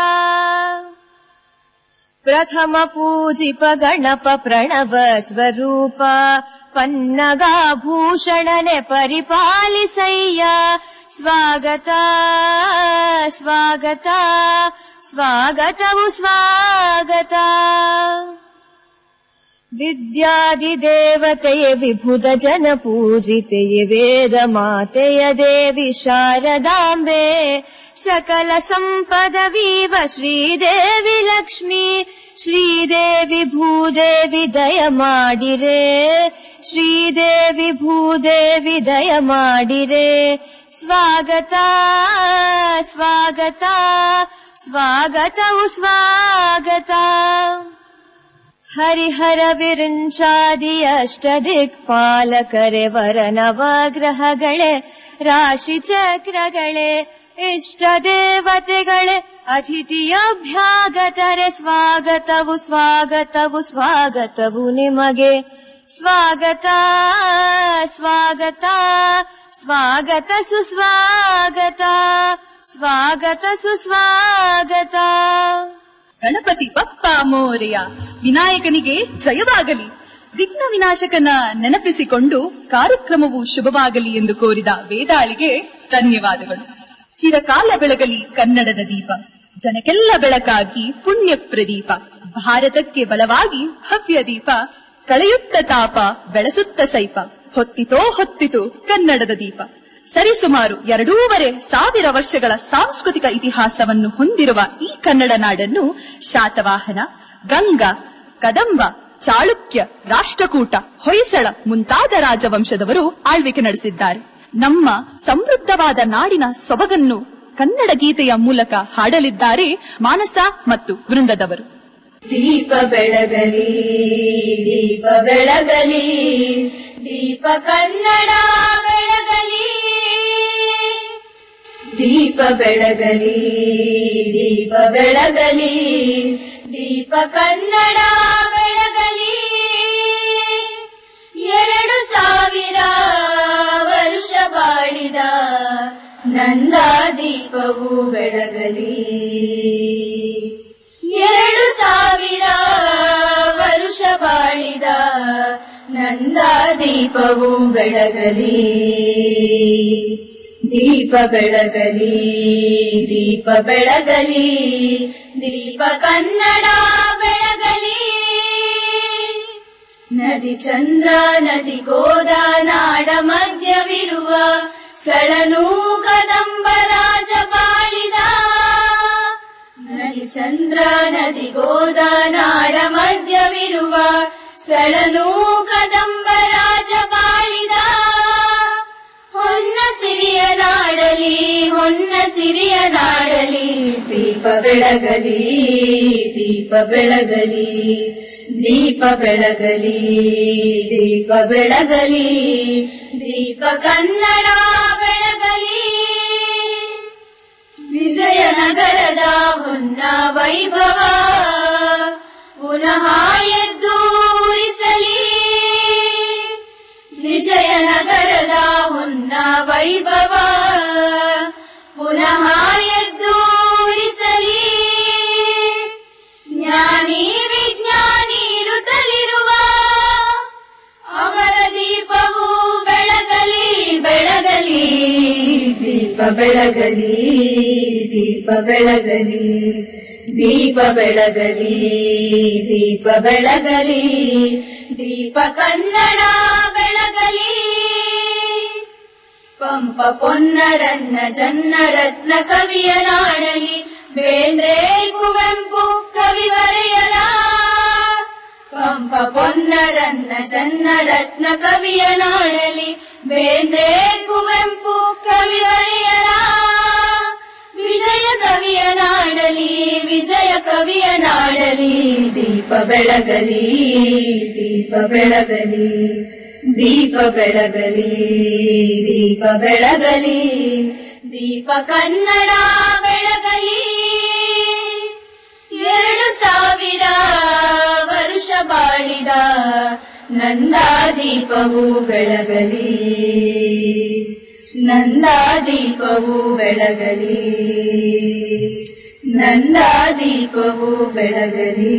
ಪ್ರಥಮ ಪೂಜಿಪ ಗಣಪ ಪ್ರಣವ ಸ್ವರೂಪ ಪನ್ನಗಾಭೂಷಣನೆ ಪರಿಪಾಲಿಸಯ್ಯ ಸ್ವಾಗತ ಸ್ವಾಗತ ಸ್ವಾಗತವು ಸ್ವಾಗತ ವಿದ್ಯಾದಿದೇವತೆಯ ವಿಭುಧ ಜನ ಪೂಜಿತೆಯ ವೇದ ಮಾತೆಯ ದೇವಿ ಶಾರದಾಂಬೆ ಸಕಲ ಸಂಪದವೀವ ಶ್ರೀದೇವಿ ಲಕ್ಷ್ಮೀ ಶ್ರೀದೇವಿ ಭೂದೇವಿ ದಯ ಮಾಡಿರೆ ಶ್ರೀದೇವಿ ಭೂದೇವಿ ದಯ ಮಾಡಿರೆ ಸ್ವಾಗತ ಸ್ವಾಗತ ಸ್ವಾಗತವು ಸ್ವಾಗತ ಹರಿಹರ ವಿರುಂಚಾದಿ ಅಷ್ಟ ದಿಕ್ಪಾಲಕರೆ ವರ ನವಗ್ರಹಗಳೇ ರಾಶಿ ಚಕ್ರಗಳೇ ಇಷ್ಟ ದೇವತೆಗಳೇ ಅತಿಥಿಯಭ್ಯಾಗತರೆ ಸ್ವಾಗತವು ಸ್ವಾಗತವು ಸ್ವಾಗತವು ನಿಮಗೆ ಸ್ವಾಗತ ಸ್ವಾಗತ ಸ್ವಾಗತ ಸುಸ್ವಾಗತ ಸ್ವಾಗತ ಸುಸ್ವಾಗತ ಗಣಪತಿ ಬಪ್ಪ ಮೋರೆಯ ವಿನಾಯಕನಿಗೆ ಜಯವಾಗಲಿ ವಿಘ್ನ ವಿನಾಶಕನ ನೆನಪಿಸಿಕೊಂಡು ಕಾರ್ಯಕ್ರಮವು ಶುಭವಾಗಲಿ ಎಂದು ಕೋರಿದ ವೇದಾಳಿಗೆ ಧನ್ಯವಾದಗಳು ಚಿರಕಾಲ ಬೆಳಗಲಿ ಕನ್ನಡದ ದೀಪ ಜನಕ್ಕೆಲ್ಲ ಬೆಳಕಾಗಿ ಪುಣ್ಯ ಪ್ರದೀಪ ಭಾರತಕ್ಕೆ ಬಲವಾಗಿ ಭವ್ಯ ದೀಪ ಕಳೆಯುತ್ತ ತಾಪ ಬೆಳೆಸುತ್ತ ಸೈಪ ಹೊತ್ತಿತೋ ಹೊತ್ತಿತು ಕನ್ನಡದ ದೀಪ ಸರಿಸುಮಾರು ಎರಡೂವರೆ ಸಾವಿರ ವರ್ಷಗಳ ಸಾಂಸ್ಕೃತಿಕ ಇತಿಹಾಸವನ್ನು ಹೊಂದಿರುವ ಈ ಕನ್ನಡ ನಾಡನ್ನು ಶಾತವಾಹನ ಗಂಗಾ ಕದಂಬ ಚಾಳುಕ್ಯ ರಾಷ್ಟ್ರಕೂಟ ಹೊಯ್ಸಳ ಮುಂತಾದ ರಾಜವಂಶದವರು ಆಳ್ವಿಕೆ ನಡೆಸಿದ್ದಾರೆ ನಮ್ಮ ಸಮೃದ್ಧವಾದ ನಾಡಿನ ಸೊಬಗನ್ನು ಕನ್ನಡ ಗೀತೆಯ ಮೂಲಕ ಹಾಡಲಿದ್ದಾರೆ ಮಾನಸ ಮತ್ತು ವೃಂದದವರು ದೀಪ ಬೆಳಗಲಿ ದೀಪ ಬೆಳಗಲಿ ದೀಪ ಕನ್ನಡ ಬೆಳಗಲಿ ದೀಪ ಬೆಳಗಲಿ ದೀಪ ಬೆಳಗಲಿ ದೀಪ ಕನ್ನಡ ಬೆಳಗಲಿ ಎರಡು ಸಾವಿರ ವರುಷ ಬಾಳಿದ ನಂದ ದೀಪವು ಬೆಳಗಲಿ ಎರಡು ಸಾವಿರ ವರುಷ ಬಾಳಿದ ನಂದ ದೀಪವು ಬೆಳಗಲಿ ದೀಪ ಬೆಳಗಲಿ ದೀಪ ಬೆಳಗಲಿ ದೀಪ ಕನ್ನಡ ಬೆಳಗಲಿ ನದಿ ಚಂದ್ರ ನದಿ ಗೋದ ನಾಡ ಮಧ್ಯವಿರುವ ಸಳನು ಕದಂಬ ರಾಜ ಬಾಳಿದ ನದಿ ಚಂದ್ರ ನದಿ ಗೋದ ನಾಡ ಮಧ್ಯವಿರುವ ಸಳನು ಕದಂಬ ರಾಜ ಬಾಳಿದ ಹೊನ್ನ ಸಿರಿಯ ನಾಡಲಿ ಹೊನ್ನ ಸಿರಿಯ ನಾಡಲಿ ದೀಪ ಬೆಳಗಲಿ ದೀಪ ಬೆಳಗಲಿ ದೀಪ ಬೆಳಗಲಿ ದೀಪ ಬೆಳಗಲಿ ದೀಪ ಕನ್ನಡ ಬೆಳಗಲಿ ವಿಜಯನಗರದ ಹೊನ್ನ ವೈಭವ ಪುನಃ ಎದ್ದೂರಿಸಲಿ ವಿಜಯನಗರದ ಹೊನ್ನ ವೈಭವ ಪುನಃ ಎದ್ದೂರಿಸಲಿ ಜ್ಞಾನಿ ವಿಜ್ಞಾನಿ ಋತಲಿರುವ ಅವರ ದೀಪವು ಬೆಳಗಲಿ ಬೆಳಗಲಿ ದೀಪ ಬೆಳಗಲಿ ದೀಪ ಬೆಳಗಲಿ ದೀಪ ಬೆಳಗಲಿ ದೀಪ ಬೆಳಗಲಿ ದೀಪ ಕನ್ನಡ ಬೆಳಗಲಿ ಪಂಪ ಪೊನ್ನರನ್ನ ಜನ್ನ ರತ್ನ ಕವಿಯ ನಾಡಲಿ ಬೇಂದ್ರೆ ಕುವೆಂಪು ಕವಿವರೆಯರ ಪಂಪ ಪೊನ್ನರನ್ನ ಜನ್ನ ರತ್ನ ಕವಿಯ ನಾಡಲಿ ಬೇಂದ್ರೆ ಕುವೆಂಪು ಕವಿವರೆಯರ ವಿಜಯ ಕವಿಯ ನಾಡಲಿ ವಿಜಯ ಕವಿಯ ನಾಡಲಿ ದೀಪ ಬೆಳಗಲಿ ದೀಪ ಬೆಳಗಲಿ ದೀಪ ಬೆಳಗಲಿ ದೀಪ ಬೆಳಗಲಿ ದೀಪ ಕನ್ನಡ ಬೆಳಗಲಿ ಎರಡು ಸಾವಿರ ವರುಷ ಬಾಳಿದ ನಂದ ದೀಪವು ಬೆಳಗಲಿ ನಂದ ದೀಪವು ಬೆಳಗಲಿ ನಂದ ದೀಪವು ಬೆಳಗಲಿ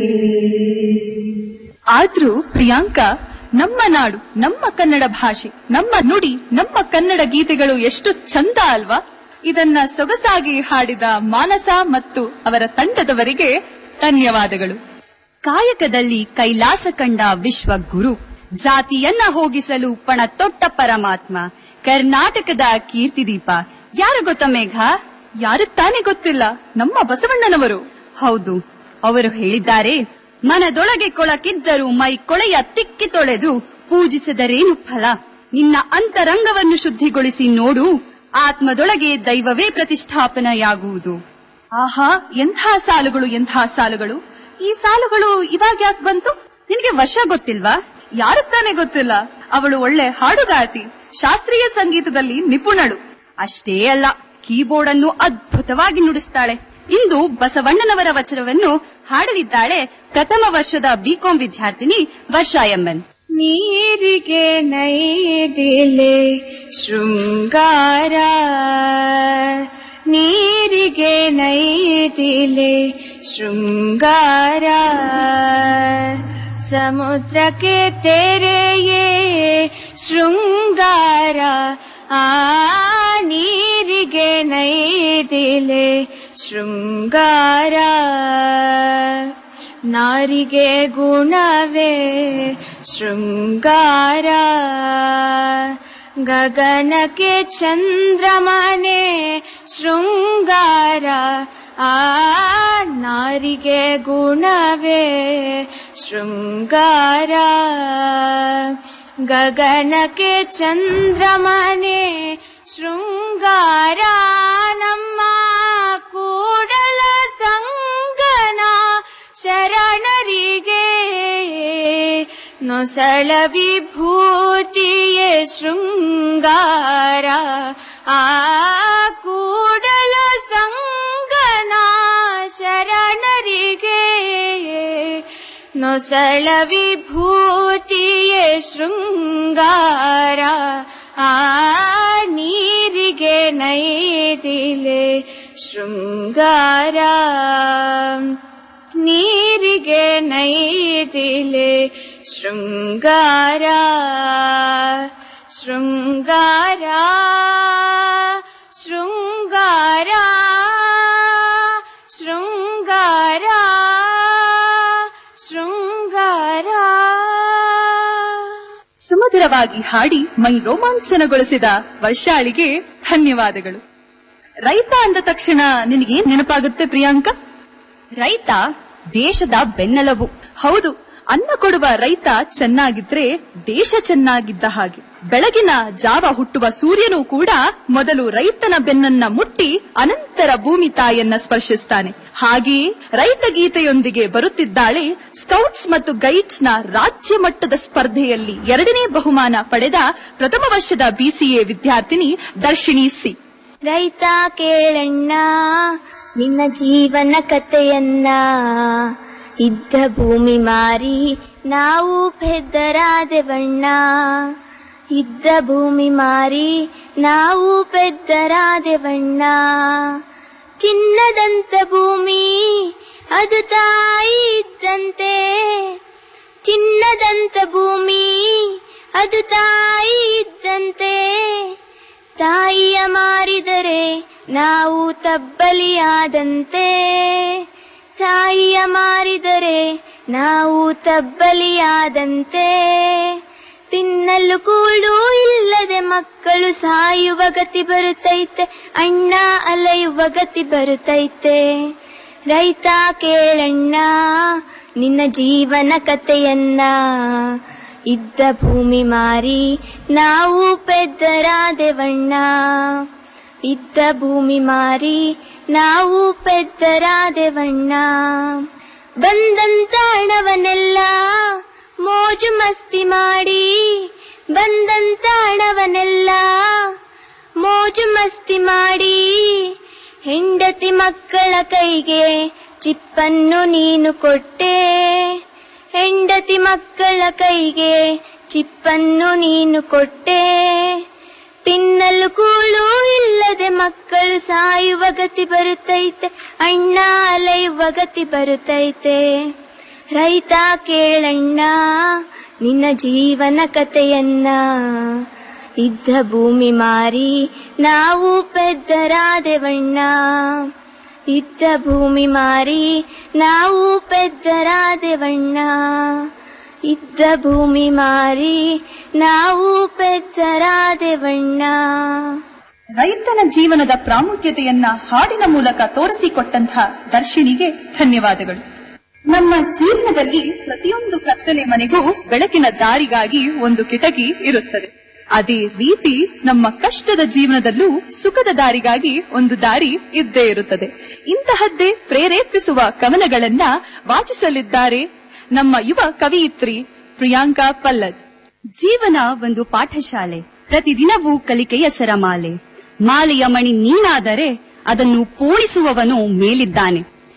ಆದ್ರೂ ಪ್ರಿಯಾಂಕಾ ನಮ್ಮ ನಾಡು ನಮ್ಮ ಕನ್ನಡ ಭಾಷೆ ನಮ್ಮ ನುಡಿ ನಮ್ಮ ಕನ್ನಡ ಗೀತೆಗಳು ಎಷ್ಟು ಚಂದ ಅಲ್ವಾ ಇದನ್ನ ಸೊಗಸಾಗಿ ಹಾಡಿದ ಮಾನಸ ಮತ್ತು ಅವರ ತಂಡದವರಿಗೆ ಧನ್ಯವಾದಗಳು ಕಾಯಕದಲ್ಲಿ ಕೈಲಾಸ ಕಂಡ ವಿಶ್ವ ಗುರು ಜಾತಿಯನ್ನ ಹೋಗಿಸಲು ಪಣ ತೊಟ್ಟ ಪರಮಾತ್ಮ ಕರ್ನಾಟಕದ ಕೀರ್ತಿದೀಪ ಯಾರು ಗೊತ್ತ ಮೇಘ ಯಾರು ತಾನೇ ಗೊತ್ತಿಲ್ಲ ನಮ್ಮ ಬಸವಣ್ಣನವರು ಹೌದು ಅವರು ಹೇಳಿದ್ದಾರೆ ಮನದೊಳಗೆ ಕೊಳಕಿದ್ದರೂ ಮೈ ಕೊಳೆಯ ತಿಕ್ಕಿ ತೊಳೆದು ಪೂಜಿಸಿದರೇನು ಫಲ ನಿನ್ನ ಅಂತರಂಗವನ್ನು ಶುದ್ಧಿಗೊಳಿಸಿ ನೋಡು ಆತ್ಮದೊಳಗೆ ದೈವವೇ ಪ್ರತಿಷ್ಠಾಪನೆಯಾಗುವುದು ಆಹಾ ಎಂಥ ಸಾಲುಗಳು ಎಂಥ ಸಾಲುಗಳು ಈ ಸಾಲುಗಳು ಇವಾಗ ಯಾಕೆ ಬಂತು ನಿನಗೆ ವರ್ಷ ಗೊತ್ತಿಲ್ವಾ ಯಾರು ತಾನೇ ಗೊತ್ತಿಲ್ಲ ಅವಳು ಒಳ್ಳೆ ಹಾಡುಗಾರ್ತಿ ಶಾಸ್ತ್ರೀಯ ಸಂಗೀತದಲ್ಲಿ ನಿಪುಣಳು ಅಷ್ಟೇ ಅಲ್ಲ ಕೀಬೋರ್ಡ್ ಅನ್ನು ಅದ್ಭುತವಾಗಿ ನುಡಿಸ್ತಾಳೆ ಇಂದು ಬಸವಣ್ಣನವರ ವಚನವನ್ನು ಹಾಡಲಿದ್ದಾಳೆ ಪ್ರಥಮ ವರ್ಷದ ಬಿಕಾಂ ವಿದ್ಯಾರ್ಥಿನಿ ವರ್ಷಾ ಎಂಎನ್ ನೀರಿಗೆ ನೈದಿಲೆ ಶೃಂಗಾರ ನೀರಿಗೆ ನೈದಿಲೆ ಶೃಂಗಾರ ಸಮುದ್ರಕ್ಕೆ ತೆರೆಯೇ ಶೃಂಗಾರ ಆ ನೀರಿಗೆ ನೈದಿಲೆ ಶೃಂಗಾರ ನಾರಿಗೆ ಗುಣವೇ ಶೃಂಗಾರ ಗಗನಕ್ಕೆ ಚಂದ್ರಮನೆ ಶೃಂಗಾರ ಆ ನಾರಿಗೆ ಗುಣವೇ ಶೃಂಗಾರ ಗಗನಕ್ಕೆ ಚಂದ್ರಮನೆ ಶೃಂಗಾರ ನಮ್ಮ ಕೂಡಲ ಸಂಗನ ಶರಣರಿಗೆ ನೊಸಳ ವಿಭೂತಿಯೇ ಶೃಂಗಾರ ಆ ಕೂಡಲ ಸಂಗನ ಶರಣರಿಗೆ ನೊಸಳ ವಿಭೂತಿಯೇ ಶೃಂಗಾರ ಆ ನೀರಿಗೆ ನೈದಿಲೆ ಶೃಂಗಾರ ನೀರಿಗೆ ನೈದಿಲೆ ಶೃಂಗಾರ ಶೃಂಗಾರ ಶೃಂಗಾರ ಶೃಂಗಾರ ಶೃಂಗಾರ ಸುಮಧುರವಾಗಿ ಹಾಡಿ ಮೈ ರೋಮಾಂಚನಗೊಳಿಸಿದ ವರ್ಷಾಳಿಗೆ ಧನ್ಯವಾದಗಳು ರೈತ ಅಂದ ತಕ್ಷಣ ನಿನಗೇನ್ ನೆನಪಾಗುತ್ತೆ ಪ್ರಿಯಾಂಕ ರೈತ ದೇಶದ ಬೆನ್ನೆಲುಬು ಹೌದು ಅನ್ನ ಕೊಡುವ ರೈತ ಚೆನ್ನಾಗಿದ್ರೆ ದೇಶ ಚೆನ್ನಾಗಿದ್ದ ಹಾಗೆ ಬೆಳಗಿನ ಜಾವ ಹುಟ್ಟುವ ಸೂರ್ಯನೂ ಕೂಡ ಮೊದಲು ರೈತನ ಬೆನ್ನನ್ನ ಮುಟ್ಟಿ ಅನಂತರ ಭೂಮಿ ತಾಯಿಯನ್ನ ಸ್ಪರ್ಶಿಸ್ತಾನೆ ಹಾಗೆಯೇ ರೈತ ಗೀತೆಯೊಂದಿಗೆ ಬರುತ್ತಿದ್ದಾಳೆ ಸ್ಕೌಟ್ಸ್ ಮತ್ತು ಗೈಡ್ಸ್ ನ ರಾಜ್ಯ ಮಟ್ಟದ ಸ್ಪರ್ಧೆಯಲ್ಲಿ ಎರಡನೇ ಬಹುಮಾನ ಪಡೆದ ಪ್ರಥಮ ವರ್ಷದ ಬಿಸಿಎ ವಿದ್ಯಾರ್ಥಿನಿ ದರ್ಶಿನಿ ಸಿ ರೈತ ಕೇಳಣ್ಣ ನಿನ್ನ ಜೀವನ ಕಥೆಯನ್ನ ಇದ್ದ ಭೂಮಿ ಮಾರಿ ನಾವು ಪೆದ್ದರಾದೆವಣ್ಣ ಇದ್ದ ಭೂಮಿ ಮಾರಿ ನಾವು ಪೆದ್ದರಾದೆವಣ್ಣ ಚಿನ್ನದಂತ ಭೂಮಿ ಅದು ತಾಯಿ ಇದ್ದಂತೆ ಚಿನ್ನದಂತ ಭೂಮಿ ಅದು ತಾಯಿ ಇದ್ದಂತೆ ತಾಯಿಯ ಮಾರಿದರೆ ನಾವು ತಬ್ಬಲಿಯಾದಂತೆ ತಾಯಿಯ ಮಾರಿದರೆ ನಾವು ತಬ್ಬಲಿಯಾದಂತೆ ತಿನ್ನಲು ಕೂಳು ಇಲ್ಲದೆ ಮಕ್ಕಳು ಸಾಯುವ ಗತಿ ಬರುತ್ತೈತೆ ಅಣ್ಣ ಅಲೆಯುವ ಗತಿ ಬರುತ್ತೈತೆ ರೈತ ಕೇಳಣ್ಣ ನಿನ್ನ ಜೀವನ ಕಥೆಯನ್ನ ಇದ್ದ ಭೂಮಿ ಮಾರಿ ನಾವು ಪೆದ್ದರಾದೆವಣ್ಣ ಇದ್ದ ಭೂಮಿ ಮಾರಿ ನಾವು ಪೆದ್ದರಾದೆವಣ್ಣ ಬಂದಂತ ಹಣವನ್ನೆಲ್ಲ ಮೋಜು ಮಸ್ತಿ ಮಾಡಿ ಬಂದಂತ ಹಣವನ್ನೆಲ್ಲ ಮೋಜು ಮಸ್ತಿ ಮಾಡಿ ಹೆಂಡತಿ ಮಕ್ಕಳ ಕೈಗೆ ಚಿಪ್ಪನ್ನು ನೀನು ಕೊಟ್ಟೆ ಹೆಂಡತಿ ಮಕ್ಕಳ ಕೈಗೆ ಚಿಪ್ಪನ್ನು ನೀನು ಕೊಟ್ಟೆ ತಿನ್ನಲು ಕೂಳು ಇಲ್ಲದೆ ಮಕ್ಕಳು ಸಾಯುವ ಗತಿ ಬರುತ್ತೈತೆ ಅಣ್ಣ ಅಲೆಯುವ ಗತಿ ಬರುತ್ತೈತೆ ರೈತ ಕೇಳಣ್ಣ ನಿನ್ನ ಜೀವನ ಕಥೆಯನ್ನ ಇದ್ದ ಭೂಮಿ ಮಾರಿ ನಾವು ಪೆದ್ದರಾದೆವಣ್ಣ ಇದ್ದ ಭೂಮಿ ಮಾರಿ ನಾವು ಪೆದ್ದರಾದೆವಣ್ಣ ಇದ್ದ ಭೂಮಿ ಮಾರಿ ನಾವು ಪೆದ್ದರಾದೆವಣ್ಣ ರೈತನ ಜೀವನದ ಪ್ರಾಮುಖ್ಯತೆಯನ್ನ ಹಾಡಿನ ಮೂಲಕ ತೋರಿಸಿಕೊಟ್ಟಂತಹ ದರ್ಶಿನಿಗೆ ಧನ್ಯವಾದಗಳು ನಮ್ಮ ಜೀವನದಲ್ಲಿ ಪ್ರತಿಯೊಂದು ಕತ್ತಲೆ ಮನೆಗೂ ಬೆಳಕಿನ ದಾರಿಗಾಗಿ ಒಂದು ಕಿಟಕಿ ಇರುತ್ತದೆ ಅದೇ ರೀತಿ ನಮ್ಮ ಕಷ್ಟದ ಜೀವನದಲ್ಲೂ ಸುಖದ ದಾರಿಗಾಗಿ ಒಂದು ದಾರಿ ಇದ್ದೇ ಇರುತ್ತದೆ ಇಂತಹದ್ದೇ ಪ್ರೇರೇಪಿಸುವ ಕವನಗಳನ್ನ ವಾಚಿಸಲಿದ್ದಾರೆ ನಮ್ಮ ಯುವ ಕವಿಯಿತ್ರಿ ಪ್ರಿಯಾಂಕಾ ಪಲ್ಲದ್ ಜೀವನ ಒಂದು ಪಾಠಶಾಲೆ ಪ್ರತಿದಿನವೂ ಕಲಿಕೆಯ ಸರಮಾಲೆ ಮಾಲೆಯ ಮಣಿ ನೀನಾದರೆ ಅದನ್ನು ಪೋಣಿಸುವವನು ಮೇಲಿದ್ದಾನೆ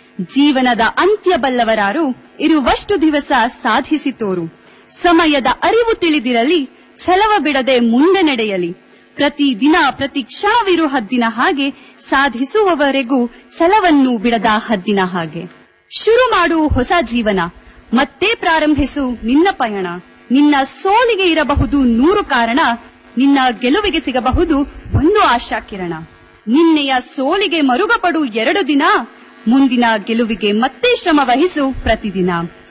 ಜೀವನದ ಅಂತ್ಯ ಬಲ್ಲವರಾರು ಇರುವಷ್ಟು ದಿವಸ ಸಾಧಿಸಿ ತೋರು ಸಮಯದ ಅರಿವು ತಿಳಿದಿರಲಿ ಛಲವ ಬಿಡದೆ ಮುಂದೆ ನಡೆಯಲಿ ಪ್ರತಿ ದಿನ ಪ್ರತಿ ಕ್ಷಣವಿರು ಹದ್ದಿನ ಹಾಗೆ ಸಾಧಿಸುವವರೆಗೂ ಛಲವನ್ನು ಬಿಡದ ಹದ್ದಿನ ಹಾಗೆ ಶುರು ಮಾಡು ಹೊಸ ಜೀವನ ಮತ್ತೆ ಪ್ರಾರಂಭಿಸು ನಿನ್ನ ಪಯಣ ನಿನ್ನ ಸೋಲಿಗೆ ಇರಬಹುದು ನೂರು ಕಾರಣ ನಿನ್ನ ಗೆಲುವಿಗೆ ಸಿಗಬಹುದು ಒಂದು ಆಶಾ ಕಿರಣ ನಿನ್ನೆಯ ಸೋಲಿಗೆ ಮರುಗಪಡು ಎರಡು ದಿನ ಮುಂದಿನ ಗೆಲುವಿಗೆ ಮತ್ತೆ ಶ್ರಮ ವಹಿಸು ಪ್ರತಿದಿನ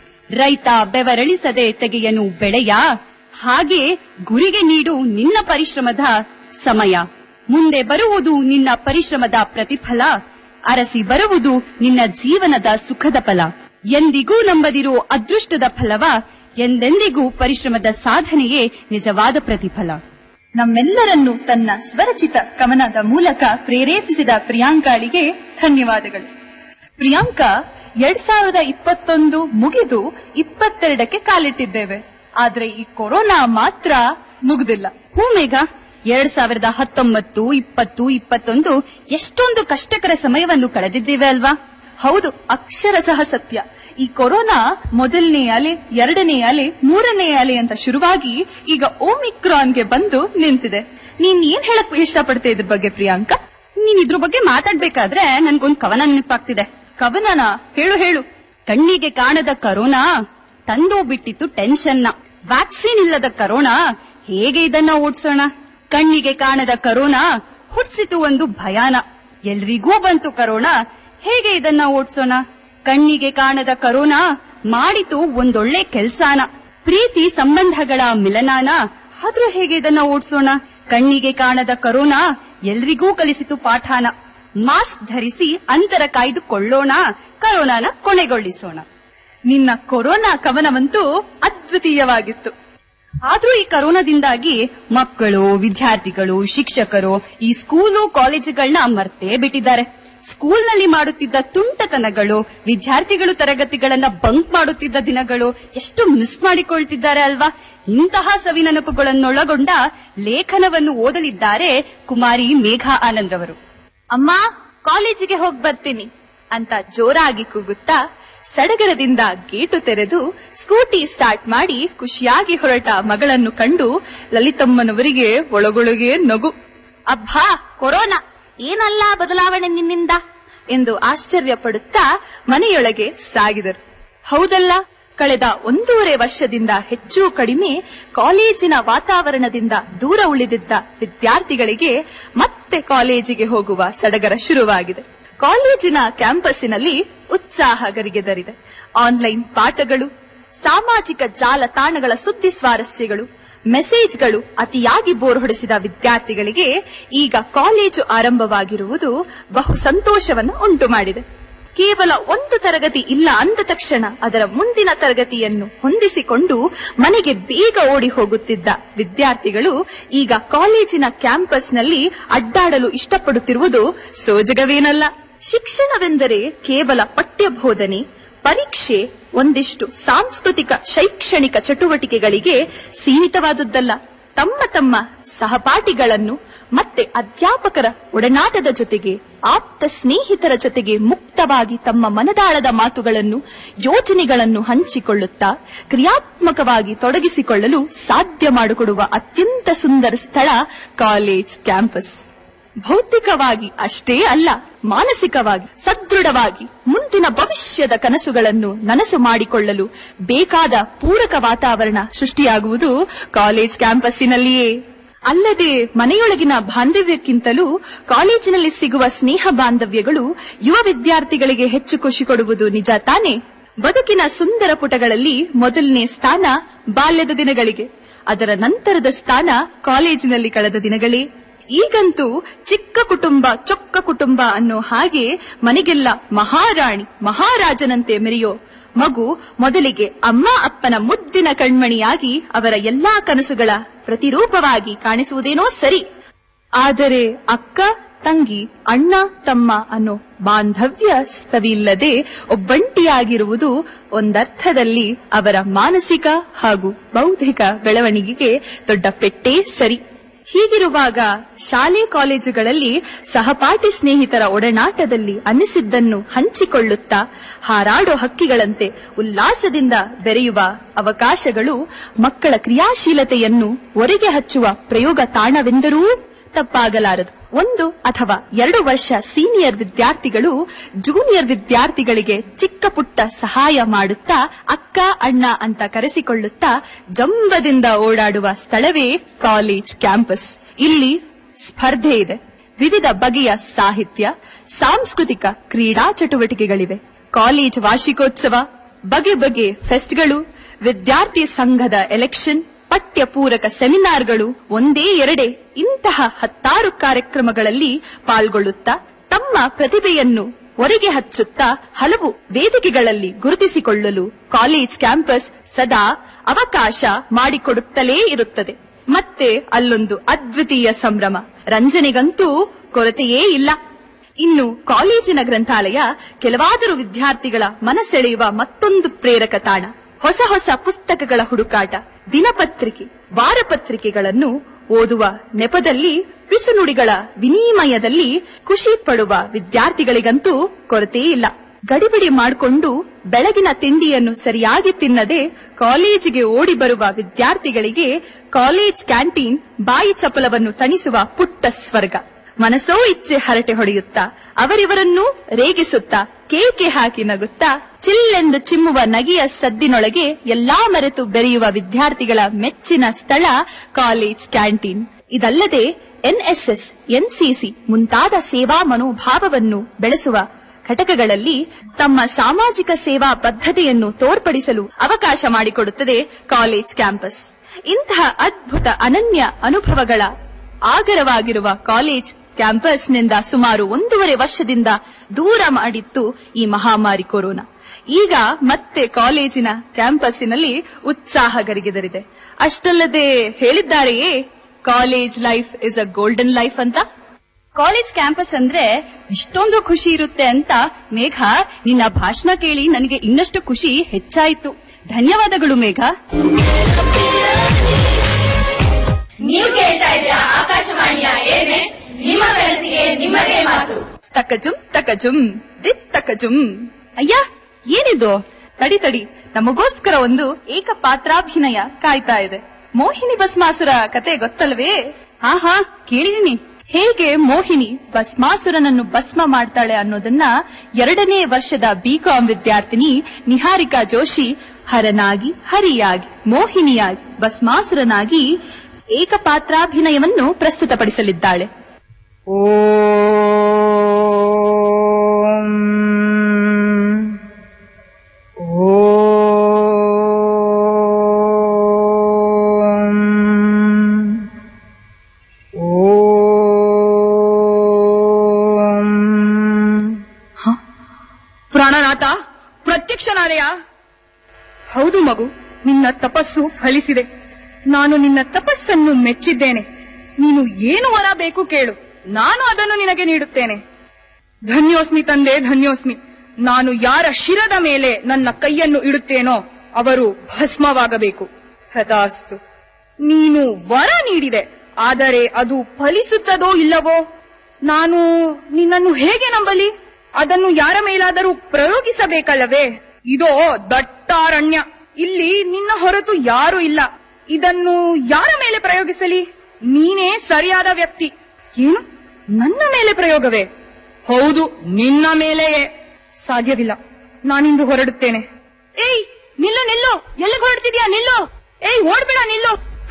ರೈತ ಬೆವರಳಿಸದೆ ತೆಗೆಯನು ಬೆಳೆಯ ಹಾಗೆ ಗುರಿಗೆ ನೀಡು ನಿನ್ನ ಪರಿಶ್ರಮದ ಸಮಯ ಮುಂದೆ ಬರುವುದು ನಿನ್ನ ಪರಿಶ್ರಮದ ಪ್ರತಿಫಲ ಅರಸಿ ಬರುವುದು ನಿನ್ನ ಜೀವನದ ಸುಖದ ಫಲ ಎಂದಿಗೂ ನಂಬದಿರೋ ಅದೃಷ್ಟದ ಫಲವ ಎಂದೆಂದಿಗೂ ಪರಿಶ್ರಮದ ಸಾಧನೆಯೇ ನಿಜವಾದ ಪ್ರತಿಫಲ ನಮ್ಮೆಲ್ಲರನ್ನು ತನ್ನ ಸ್ವರಚಿತ ಕವನದ ಮೂಲಕ ಪ್ರೇರೇಪಿಸಿದ ಪ್ರಿಯಾಂಕಾಳಿಗೆ ಧನ್ಯವಾದಗಳು ಪ್ರಿಯಾಂಕಾ ಎರಡ್ ಸಾವಿರದ ಇಪ್ಪತ್ತೊಂದು ಮುಗಿದು ಇಪ್ಪತ್ತೆರಡಕ್ಕೆ ಕಾಲಿಟ್ಟಿದ್ದೇವೆ ಆದ್ರೆ ಈ ಕೊರೋನಾ ಮಾತ್ರ ಮುಗುದಿಲ್ಲ ಹೂ ಮೇಘ ಎರಡ್ ಸಾವಿರದ ಹತ್ತೊಂಬತ್ತು ಇಪ್ಪತ್ತು ಇಪ್ಪತ್ತೊಂದು ಎಷ್ಟೊಂದು ಕಷ್ಟಕರ ಸಮಯವನ್ನು ಕಳೆದಿದ್ದೇವೆ ಅಲ್ವಾ ಹೌದು ಅಕ್ಷರಶಃ ಸತ್ಯ ಈ ಕೊರೋನಾ ಮೊದಲನೇ ಅಲೆ ಎರಡನೇ ಅಲೆ ಮೂರನೇ ಅಲೆ ಅಂತ ಶುರುವಾಗಿ ಈಗ ಓಮಿಕ್ರಾನ್ಗೆ ಬಂದು ನಿಂತಿದೆ ನೀನ್ ಏನ್ ಹೇಳಕ್ ಇಷ್ಟಪಡ್ತೆ ಇದ್ರ ಬಗ್ಗೆ ಪ್ರಿಯಾಂಕಾ ನೀನ್ ಇದ್ರ ಬಗ್ಗೆ ಮಾತಾಡ್ಬೇಕಾದ್ರೆ ನನ್ಗೊಂದ್ ಕವನ ನೆನಪಾಗ್ತಿದೆ ಕವನನ ಹೇಳು ಹೇಳು ಕಣ್ಣಿಗೆ ಕಾಣದ ಕರೋನಾ ತಂದು ಬಿಟ್ಟಿತ್ತು ಟೆನ್ಷನ್ನ ವ್ಯಾಕ್ಸಿನ್ ಇಲ್ಲದ ಕರೋನಾ ಹೇಗೆ ಇದನ್ನ ಓಡಿಸೋಣ ಕಣ್ಣಿಗೆ ಕಾಣದ ಕರೋನಾ ಹುಟ್ಸಿತು ಒಂದು ಭಯಾನ ಎಲ್ರಿಗೂ ಬಂತು ಕರೋನಾ ಹೇಗೆ ಇದನ್ನ ಓಡಿಸೋಣ ಕಣ್ಣಿಗೆ ಕಾಣದ ಕರೋನಾ ಮಾಡಿತು ಒಂದೊಳ್ಳೆ ಕೆಲ್ಸಾನ ಪ್ರೀತಿ ಸಂಬಂಧಗಳ ಮಿಲನಾನ ಆದ್ರೂ ಹೇಗೆ ಇದನ್ನ ಓಡಿಸೋಣ ಕಣ್ಣಿಗೆ ಕಾಣದ ಕರೋನಾ ಎಲ್ರಿಗೂ ಕಲಿಸಿತು ಪಾಠಾನ ಮಾಸ್ಕ್ ಧರಿಸಿ ಅಂತರ ಕಾಯ್ದುಕೊಳ್ಳೋಣ ಕರೋನಾನ ಕೊನೆಗೊಳಿಸೋಣ ನಿನ್ನ ಕೊರೋನಾ ಕವನವಂತೂ ಅದ್ವಿತೀಯವಾಗಿತ್ತು ಆದ್ರೂ ಈ ಕರೋನಾದಿಂದಾಗಿ ಮಕ್ಕಳು ವಿದ್ಯಾರ್ಥಿಗಳು ಶಿಕ್ಷಕರು ಈ ಸ್ಕೂಲು ಕಾಲೇಜುಗಳನ್ನ ಮರ್ತೇ ಬಿಟ್ಟಿದ್ದಾರೆ ಸ್ಕೂಲ್ನಲ್ಲಿ ಮಾಡುತ್ತಿದ್ದ ತುಂಟತನಗಳು ವಿದ್ಯಾರ್ಥಿಗಳು ತರಗತಿಗಳನ್ನ ಬಂಕ್ ಮಾಡುತ್ತಿದ್ದ ದಿನಗಳು ಎಷ್ಟು ಮಿಸ್ ಮಾಡಿಕೊಳ್ತಿದ್ದಾರೆ ಅಲ್ವಾ ಇಂತಹ ಸವಿ ನೆನಪುಗಳನ್ನೊಳಗೊಂಡ ಲೇಖನವನ್ನು ಓದಲಿದ್ದಾರೆ ಕುಮಾರಿ ಮೇಘಾ ಆನಂದ್ ರವರು ಅಮ್ಮ ಕಾಲೇಜಿಗೆ ಹೋಗ್ ಬರ್ತೀನಿ ಅಂತ ಜೋರಾಗಿ ಕೂಗುತ್ತಾ ಸಡಗರದಿಂದ ಗೇಟು ತೆರೆದು ಸ್ಕೂಟಿ ಸ್ಟಾರ್ಟ್ ಮಾಡಿ ಖುಷಿಯಾಗಿ ಹೊರಟ ಮಗಳನ್ನು ಕಂಡು ಲಲಿತಮ್ಮನವರಿಗೆ ಒಳಗೊಳಗೆ ನಗು ಅಬ್ಬಾ ಕೊರೋನಾ ಏನಲ್ಲ ಬದಲಾವಣೆ ನಿನ್ನಿಂದ ಎಂದು ಆಶ್ಚರ್ಯ ಪಡುತ್ತಾ ಮನೆಯೊಳಗೆ ಸಾಗಿದರು ಹೌದಲ್ಲ ಕಳೆದ ಒಂದೂವರೆ ವರ್ಷದಿಂದ ಹೆಚ್ಚು ಕಡಿಮೆ ಕಾಲೇಜಿನ ವಾತಾವರಣದಿಂದ ದೂರ ಉಳಿದಿದ್ದ ವಿದ್ಯಾರ್ಥಿಗಳಿಗೆ ಮತ್ತೆ ಕಾಲೇಜಿಗೆ ಹೋಗುವ ಸಡಗರ ಶುರುವಾಗಿದೆ ಕಾಲೇಜಿನ ಕ್ಯಾಂಪಸ್ಸಿನಲ್ಲಿ ಉತ್ಸಾಹ ಗರಿಗೆದರಿದೆ ಆನ್ಲೈನ್ ಪಾಠಗಳು ಸಾಮಾಜಿಕ ಜಾಲತಾಣಗಳ ಸುದ್ದಿ ಸ್ವಾರಸ್ಯಗಳು ಮೆಸೇಜ್ಗಳು ಅತಿಯಾಗಿ ಬೋರ್ ಹೊಡೆಸಿದ ವಿದ್ಯಾರ್ಥಿಗಳಿಗೆ ಈಗ ಕಾಲೇಜು ಆರಂಭವಾಗಿರುವುದು ಬಹು ಸಂತೋಷವನ್ನು ಉಂಟು ಮಾಡಿದೆ ಕೇವಲ ಒಂದು ತರಗತಿ ಇಲ್ಲ ಅಂದ ತಕ್ಷಣ ಅದರ ಮುಂದಿನ ತರಗತಿಯನ್ನು ಹೊಂದಿಸಿಕೊಂಡು ಮನೆಗೆ ಬೇಗ ಓಡಿ ಹೋಗುತ್ತಿದ್ದ ವಿದ್ಯಾರ್ಥಿಗಳು ಈಗ ಕಾಲೇಜಿನ ಕ್ಯಾಂಪಸ್ನಲ್ಲಿ ಅಡ್ಡಾಡಲು ಇಷ್ಟಪಡುತ್ತಿರುವುದು ಸೋಜಗವೇನಲ್ಲ ಶಿಕ್ಷಣವೆಂದರೆ ಕೇವಲ ಪಠ್ಯ ಬೋಧನೆ ಪರೀಕ್ಷೆ ಒಂದಿಷ್ಟು ಸಾಂಸ್ಕೃತಿಕ ಶೈಕ್ಷಣಿಕ ಚಟುವಟಿಕೆಗಳಿಗೆ ಸೀಮಿತವಾದದ್ದಲ್ಲ ತಮ್ಮ ತಮ್ಮ ಸಹಪಾಠಿಗಳನ್ನು ಮತ್ತೆ ಅಧ್ಯಾಪಕರ ಒಡನಾಟದ ಜೊತೆಗೆ ಆಪ್ತ ಸ್ನೇಹಿತರ ಜೊತೆಗೆ ಮುಕ್ತವಾಗಿ ತಮ್ಮ ಮನದಾಳದ ಮಾತುಗಳನ್ನು ಯೋಜನೆಗಳನ್ನು ಹಂಚಿಕೊಳ್ಳುತ್ತಾ ಕ್ರಿಯಾತ್ಮಕವಾಗಿ ತೊಡಗಿಸಿಕೊಳ್ಳಲು ಸಾಧ್ಯ ಮಾಡಿಕೊಡುವ ಅತ್ಯಂತ ಸುಂದರ ಸ್ಥಳ ಕಾಲೇಜ್ ಕ್ಯಾಂಪಸ್ ಭೌತಿಕವಾಗಿ ಅಷ್ಟೇ ಅಲ್ಲ ಮಾನಸಿಕವಾಗಿ ಸದೃಢವಾಗಿ ಮುಂದಿನ ಭವಿಷ್ಯದ ಕನಸುಗಳನ್ನು ನನಸು ಮಾಡಿಕೊಳ್ಳಲು ಬೇಕಾದ ಪೂರಕ ವಾತಾವರಣ ಸೃಷ್ಟಿಯಾಗುವುದು ಕಾಲೇಜ್ ಕ್ಯಾಂಪಸ್ಸಿನಲ್ಲಿಯೇ ಅಲ್ಲದೆ ಮನೆಯೊಳಗಿನ ಬಾಂಧವ್ಯಕ್ಕಿಂತಲೂ ಕಾಲೇಜಿನಲ್ಲಿ ಸಿಗುವ ಸ್ನೇಹ ಬಾಂಧವ್ಯಗಳು ಯುವ ವಿದ್ಯಾರ್ಥಿಗಳಿಗೆ ಹೆಚ್ಚು ಖುಷಿ ಕೊಡುವುದು ನಿಜ ತಾನೇ ಬದುಕಿನ ಸುಂದರ ಪುಟಗಳಲ್ಲಿ ಮೊದಲನೇ ಸ್ಥಾನ ಬಾಲ್ಯದ ದಿನಗಳಿಗೆ ಅದರ ನಂತರದ ಸ್ಥಾನ ಕಾಲೇಜಿನಲ್ಲಿ ಕಳೆದ ದಿನಗಳೇ ಈಗಂತೂ ಚಿಕ್ಕ ಕುಟುಂಬ ಚೊಕ್ಕ ಕುಟುಂಬ ಅನ್ನೋ ಹಾಗೆ ಮನೆಗೆಲ್ಲ ಮಹಾರಾಣಿ ಮಹಾರಾಜನಂತೆ ಮೆರೆಯೋ ಮಗು ಮೊದಲಿಗೆ ಅಮ್ಮ ಅಪ್ಪನ ಮುದ್ದಿನ ಕಣ್ಮಣಿಯಾಗಿ ಅವರ ಎಲ್ಲಾ ಕನಸುಗಳ ಪ್ರತಿರೂಪವಾಗಿ ಕಾಣಿಸುವುದೇನೋ ಸರಿ ಆದರೆ ಅಕ್ಕ ತಂಗಿ ಅಣ್ಣ ತಮ್ಮ ಅನ್ನೋ ಬಾಂಧವ್ಯ ಸವಿಲ್ಲದೆ ಒಬ್ಬಂಟಿಯಾಗಿರುವುದು ಒಂದರ್ಥದಲ್ಲಿ ಅವರ ಮಾನಸಿಕ ಹಾಗೂ ಬೌದ್ಧಿಕ ಬೆಳವಣಿಗೆಗೆ ದೊಡ್ಡ ಪೆಟ್ಟೇ ಸರಿ ಹೀಗಿರುವಾಗ ಶಾಲೆ ಕಾಲೇಜುಗಳಲ್ಲಿ ಸಹಪಾಠಿ ಸ್ನೇಹಿತರ ಒಡನಾಟದಲ್ಲಿ ಅನ್ನಿಸಿದ್ದನ್ನು ಹಂಚಿಕೊಳ್ಳುತ್ತಾ ಹಾರಾಡೋ ಹಕ್ಕಿಗಳಂತೆ ಉಲ್ಲಾಸದಿಂದ ಬೆರೆಯುವ ಅವಕಾಶಗಳು ಮಕ್ಕಳ ಕ್ರಿಯಾಶೀಲತೆಯನ್ನು ಒರೆಗೆ ಹಚ್ಚುವ ಪ್ರಯೋಗ ತಾಣವೆಂದರೂ ತಪ್ಪಾಗಲಾರದು ಒಂದು ಅಥವಾ ಎರಡು ವರ್ಷ ಸೀನಿಯರ್ ವಿದ್ಯಾರ್ಥಿಗಳು ಜೂನಿಯರ್ ವಿದ್ಯಾರ್ಥಿಗಳಿಗೆ ಚಿಕ್ಕ ಪುಟ್ಟ ಸಹಾಯ ಮಾಡುತ್ತಾ ಅಕ್ಕ ಅಣ್ಣ ಅಂತ ಕರೆಸಿಕೊಳ್ಳುತ್ತಾ ಜಂಬದಿಂದ ಓಡಾಡುವ ಸ್ಥಳವೇ ಕಾಲೇಜ್ ಕ್ಯಾಂಪಸ್ ಇಲ್ಲಿ ಸ್ಪರ್ಧೆ ಇದೆ ವಿವಿಧ ಬಗೆಯ ಸಾಹಿತ್ಯ ಸಾಂಸ್ಕೃತಿಕ ಕ್ರೀಡಾ ಚಟುವಟಿಕೆಗಳಿವೆ ಕಾಲೇಜ್ ವಾರ್ಷಿಕೋತ್ಸವ ಬಗೆ ಬಗೆ ಫೆಸ್ಟ್ಗಳು ವಿದ್ಯಾರ್ಥಿ ಸಂಘದ ಎಲೆಕ್ಷನ್ ಪಠ್ಯ ಪೂರಕ ಸೆಮಿನಾರ್ಗಳು ಒಂದೇ ಎರಡೇ ಇಂತಹ ಹತ್ತಾರು ಕಾರ್ಯಕ್ರಮಗಳಲ್ಲಿ ಪಾಲ್ಗೊಳ್ಳುತ್ತಾ ತಮ್ಮ ಪ್ರತಿಭೆಯನ್ನು ಹೊರಗೆ ಹಚ್ಚುತ್ತಾ ಹಲವು ವೇದಿಕೆಗಳಲ್ಲಿ ಗುರುತಿಸಿಕೊಳ್ಳಲು ಕಾಲೇಜ್ ಕ್ಯಾಂಪಸ್ ಸದಾ ಅವಕಾಶ ಮಾಡಿಕೊಡುತ್ತಲೇ ಇರುತ್ತದೆ ಮತ್ತೆ ಅಲ್ಲೊಂದು ಅದ್ವಿತೀಯ ಸಂಭ್ರಮ ರಂಜನೆಗಂತೂ ಕೊರತೆಯೇ ಇಲ್ಲ ಇನ್ನು ಕಾಲೇಜಿನ ಗ್ರಂಥಾಲಯ ಕೆಲವಾದರೂ ವಿದ್ಯಾರ್ಥಿಗಳ ಮನಸೆಳೆಯುವ ಮತ್ತೊಂದು ಪ್ರೇರಕ ತಾಣ ಹೊಸ ಹೊಸ ಪುಸ್ತಕಗಳ ಹುಡುಕಾಟ ದಿನಪತ್ರಿಕೆ ವಾರಪತ್ರಿಕೆಗಳನ್ನು ಓದುವ ನೆಪದಲ್ಲಿ ಪಿಸುನುಡಿಗಳ ವಿನಿಮಯದಲ್ಲಿ ಖುಷಿ ಪಡುವ ವಿದ್ಯಾರ್ಥಿಗಳಿಗಂತೂ ಕೊರತೆಯೇ ಇಲ್ಲ ಗಡಿಬಿಡಿ ಮಾಡಿಕೊಂಡು ಬೆಳಗಿನ ತಿಂಡಿಯನ್ನು ಸರಿಯಾಗಿ ತಿನ್ನದೆ ಕಾಲೇಜಿಗೆ ಓಡಿ ಬರುವ ವಿದ್ಯಾರ್ಥಿಗಳಿಗೆ ಕಾಲೇಜ್ ಕ್ಯಾಂಟೀನ್ ಬಾಯಿ ಚಪಲವನ್ನು ತಣಿಸುವ ಪುಟ್ಟ ಸ್ವರ್ಗ ಮನಸೋ ಇಚ್ಛೆ ಹರಟೆ ಹೊಡೆಯುತ್ತಾ ಅವರಿವರನ್ನೂ ರೇಗಿಸುತ್ತಾ ಕೇಕೆ ಹಾಕಿ ನಗುತ್ತಾ ಚಿಲ್ಲೆಂದು ಚಿಮ್ಮುವ ನಗೆಯ ಸದ್ದಿನೊಳಗೆ ಎಲ್ಲಾ ಮರೆತು ಬೆರೆಯುವ ವಿದ್ಯಾರ್ಥಿಗಳ ಮೆಚ್ಚಿನ ಸ್ಥಳ ಕಾಲೇಜ್ ಕ್ಯಾಂಟೀನ್ ಇದಲ್ಲದೆ ಎನ್ಎಸ್ಎಸ್ ಎನ್ಸಿಸಿ ಮುಂತಾದ ಸೇವಾ ಮನೋಭಾವವನ್ನು ಬೆಳೆಸುವ ಘಟಕಗಳಲ್ಲಿ ತಮ್ಮ ಸಾಮಾಜಿಕ ಸೇವಾ ಬದ್ಧತೆಯನ್ನು ತೋರ್ಪಡಿಸಲು ಅವಕಾಶ ಮಾಡಿಕೊಡುತ್ತದೆ ಕಾಲೇಜ್ ಕ್ಯಾಂಪಸ್ ಇಂತಹ ಅದ್ಭುತ ಅನನ್ಯ ಅನುಭವಗಳ ಆಗರವಾಗಿರುವ ಕಾಲೇಜ್ ಕ್ಯಾಂಪಸ್ನಿಂದ ಸುಮಾರು ಒಂದೂವರೆ ವರ್ಷದಿಂದ ದೂರ ಮಾಡಿತ್ತು ಈ ಮಹಾಮಾರಿ ಕೊರೋನಾ ಈಗ ಮತ್ತೆ ಕಾಲೇಜಿನ ಕ್ಯಾಂಪಸ್ಸಿನಲ್ಲಿ ಉತ್ಸಾಹ ಗರಿಗೆದರಿದೆ ಅಷ್ಟಲ್ಲದೆ ಹೇಳಿದ್ದಾರೆಯೇ college life is a golden life ಅಂತ ಕಾಲೇಜ್ ಕ್ಯಾಂಪಸ್ ಅಂದ್ರೆ ಇಷ್ಟೊಂದು ಖುಷಿ ಇರುತ್ತೆ ಅಂತ ಮೇಘ ನಿನ್ನ ಭಾಷಣ ಕೇಳಿ ನನಗೆ ಇನ್ನಷ್ಟು ಖುಷಿ ಹೆಚ್ಚಾಯಿತು ಧನ್ಯವಾದಗಳು ಮೇಘ ನೀವು ಕೇಳ್ತಾ ಇದ್ದೀರಾ ಆಕಾಶವಾಣಿಯ ಏರ್ ನೆಕ್ಸ್ಟ್ ನಿಮ್ಮ ಕನಸಿಗೆ ನಿಮ್ಮದೇ ಮಾತು ತಕಜುಂ ತಕಜುಂ ದಿತ್ ತಕಜುಂ ಅಯ್ಯ ಏನಿದು ತಡಿ ತಡಿ ನಮಗೋಸ್ಕರ ಒಂದು ಏಕಪಾತ್ರಾಭಿನಯ ಕಾಯ್ತಾ ಇದೆ ಮೋಹಿನಿ ಭಸ್ಮಾಸುರ ಕತೆ ಗೊತ್ತಲ್ವೇ ಹಾ ಹಾ ಕೇಳಿದೀನಿ ಹೇಗೆ ಮೋಹಿನಿ ಭಸ್ಮಾಸುರನನ್ನು ಭಸ್ಮ ಮಾಡ್ತಾಳೆ ಅನ್ನೋದನ್ನ ಎರಡನೇ ವರ್ಷದ ಬಿಕಾಂ ವಿದ್ಯಾರ್ಥಿನಿ ನಿಹಾರಿಕಾ ಜೋಶಿ ಹರನಾಗಿ ಹರಿಯಾಗಿ ಮೋಹಿನಿಯಾಗಿ ಭಸ್ಮಾಸುರನಾಗಿ ಏಕಪಾತ್ರಾಭಿನಯವನ್ನು ಪ್ರಸ್ತುತಪಡಿಸಲಿದ್ದಾಳೆ ಪ್ರಾಣನಾಥ ಪ್ರತ್ಯಕ್ಷನಾದೆಯ ಹೌದು ಮಗು ನಿನ್ನ ತಪಸ್ಸು ಫಲಿಸಿದೆ ನಾನು ನಿನ್ನ ತಪಸ್ಸನ್ನು ಮೆಚ್ಚಿದ್ದೇನೆ ನೀನು ಏನು ವರ ಬೇಕು ಕೇಳು ನಾನು ಅದನ್ನು ನಿನಗೆ ನೀಡುತ್ತೇನೆ ಧನ್ಯೋಸ್ಮಿ ತಂದೆ ಧನ್ಯೋಸ್ಮಿ ನಾನು ಯಾರ ಶಿರದ ಮೇಲೆ ನನ್ನ ಕೈಯನ್ನು ಇಡುತ್ತೇನೋ ಅವರು ಭಸ್ಮವಾಗಬೇಕು ತಥಾಸ್ತು ನೀನು ವರ ನೀಡಿದೆ ಆದರೆ ಅದು ಫಲಿಸುತ್ತದೋ ಇಲ್ಲವೋ ನಾನು ನಿನ್ನನ್ನು ಹೇಗೆ ನಂಬಲಿ ಅದನ್ನು ಯಾರ ಮೇಲಾದರೂ ಪ್ರಯೋಗಿಸಬೇಕಲ್ಲವೇ ಇದೋ ದಟ್ಟಾರಣ್ಯ ಇಲ್ಲಿ ನಿನ್ನ ಹೊರತು ಯಾರು ಇಲ್ಲ ಇದನ್ನು ಯಾರ ಮೇಲೆ ಪ್ರಯೋಗಿಸಲಿ ನೀನೇ ಸರಿಯಾದ ವ್ಯಕ್ತಿ ಏನು ನನ್ನ ಮೇಲೆ ಪ್ರಯೋಗವೇ ಹೌದು ನಿನ್ನ ಮೇಲೆಯೇ ಸಾಧ್ಯವಿಲ್ಲ ನಾನಿಂದು ಹೊರಡುತ್ತೇನೆ ಏಯ್ ನಿಲ್ಲು ನಿಲ್ಲು ಎಲ್ಲಿಗೆ ಹೊರಡ್ತಿದ್ಯಾ ನಿಲ್ಲು ಏಯ್ ಓಡ್ಬೇಡ ನಿಲ್ಲು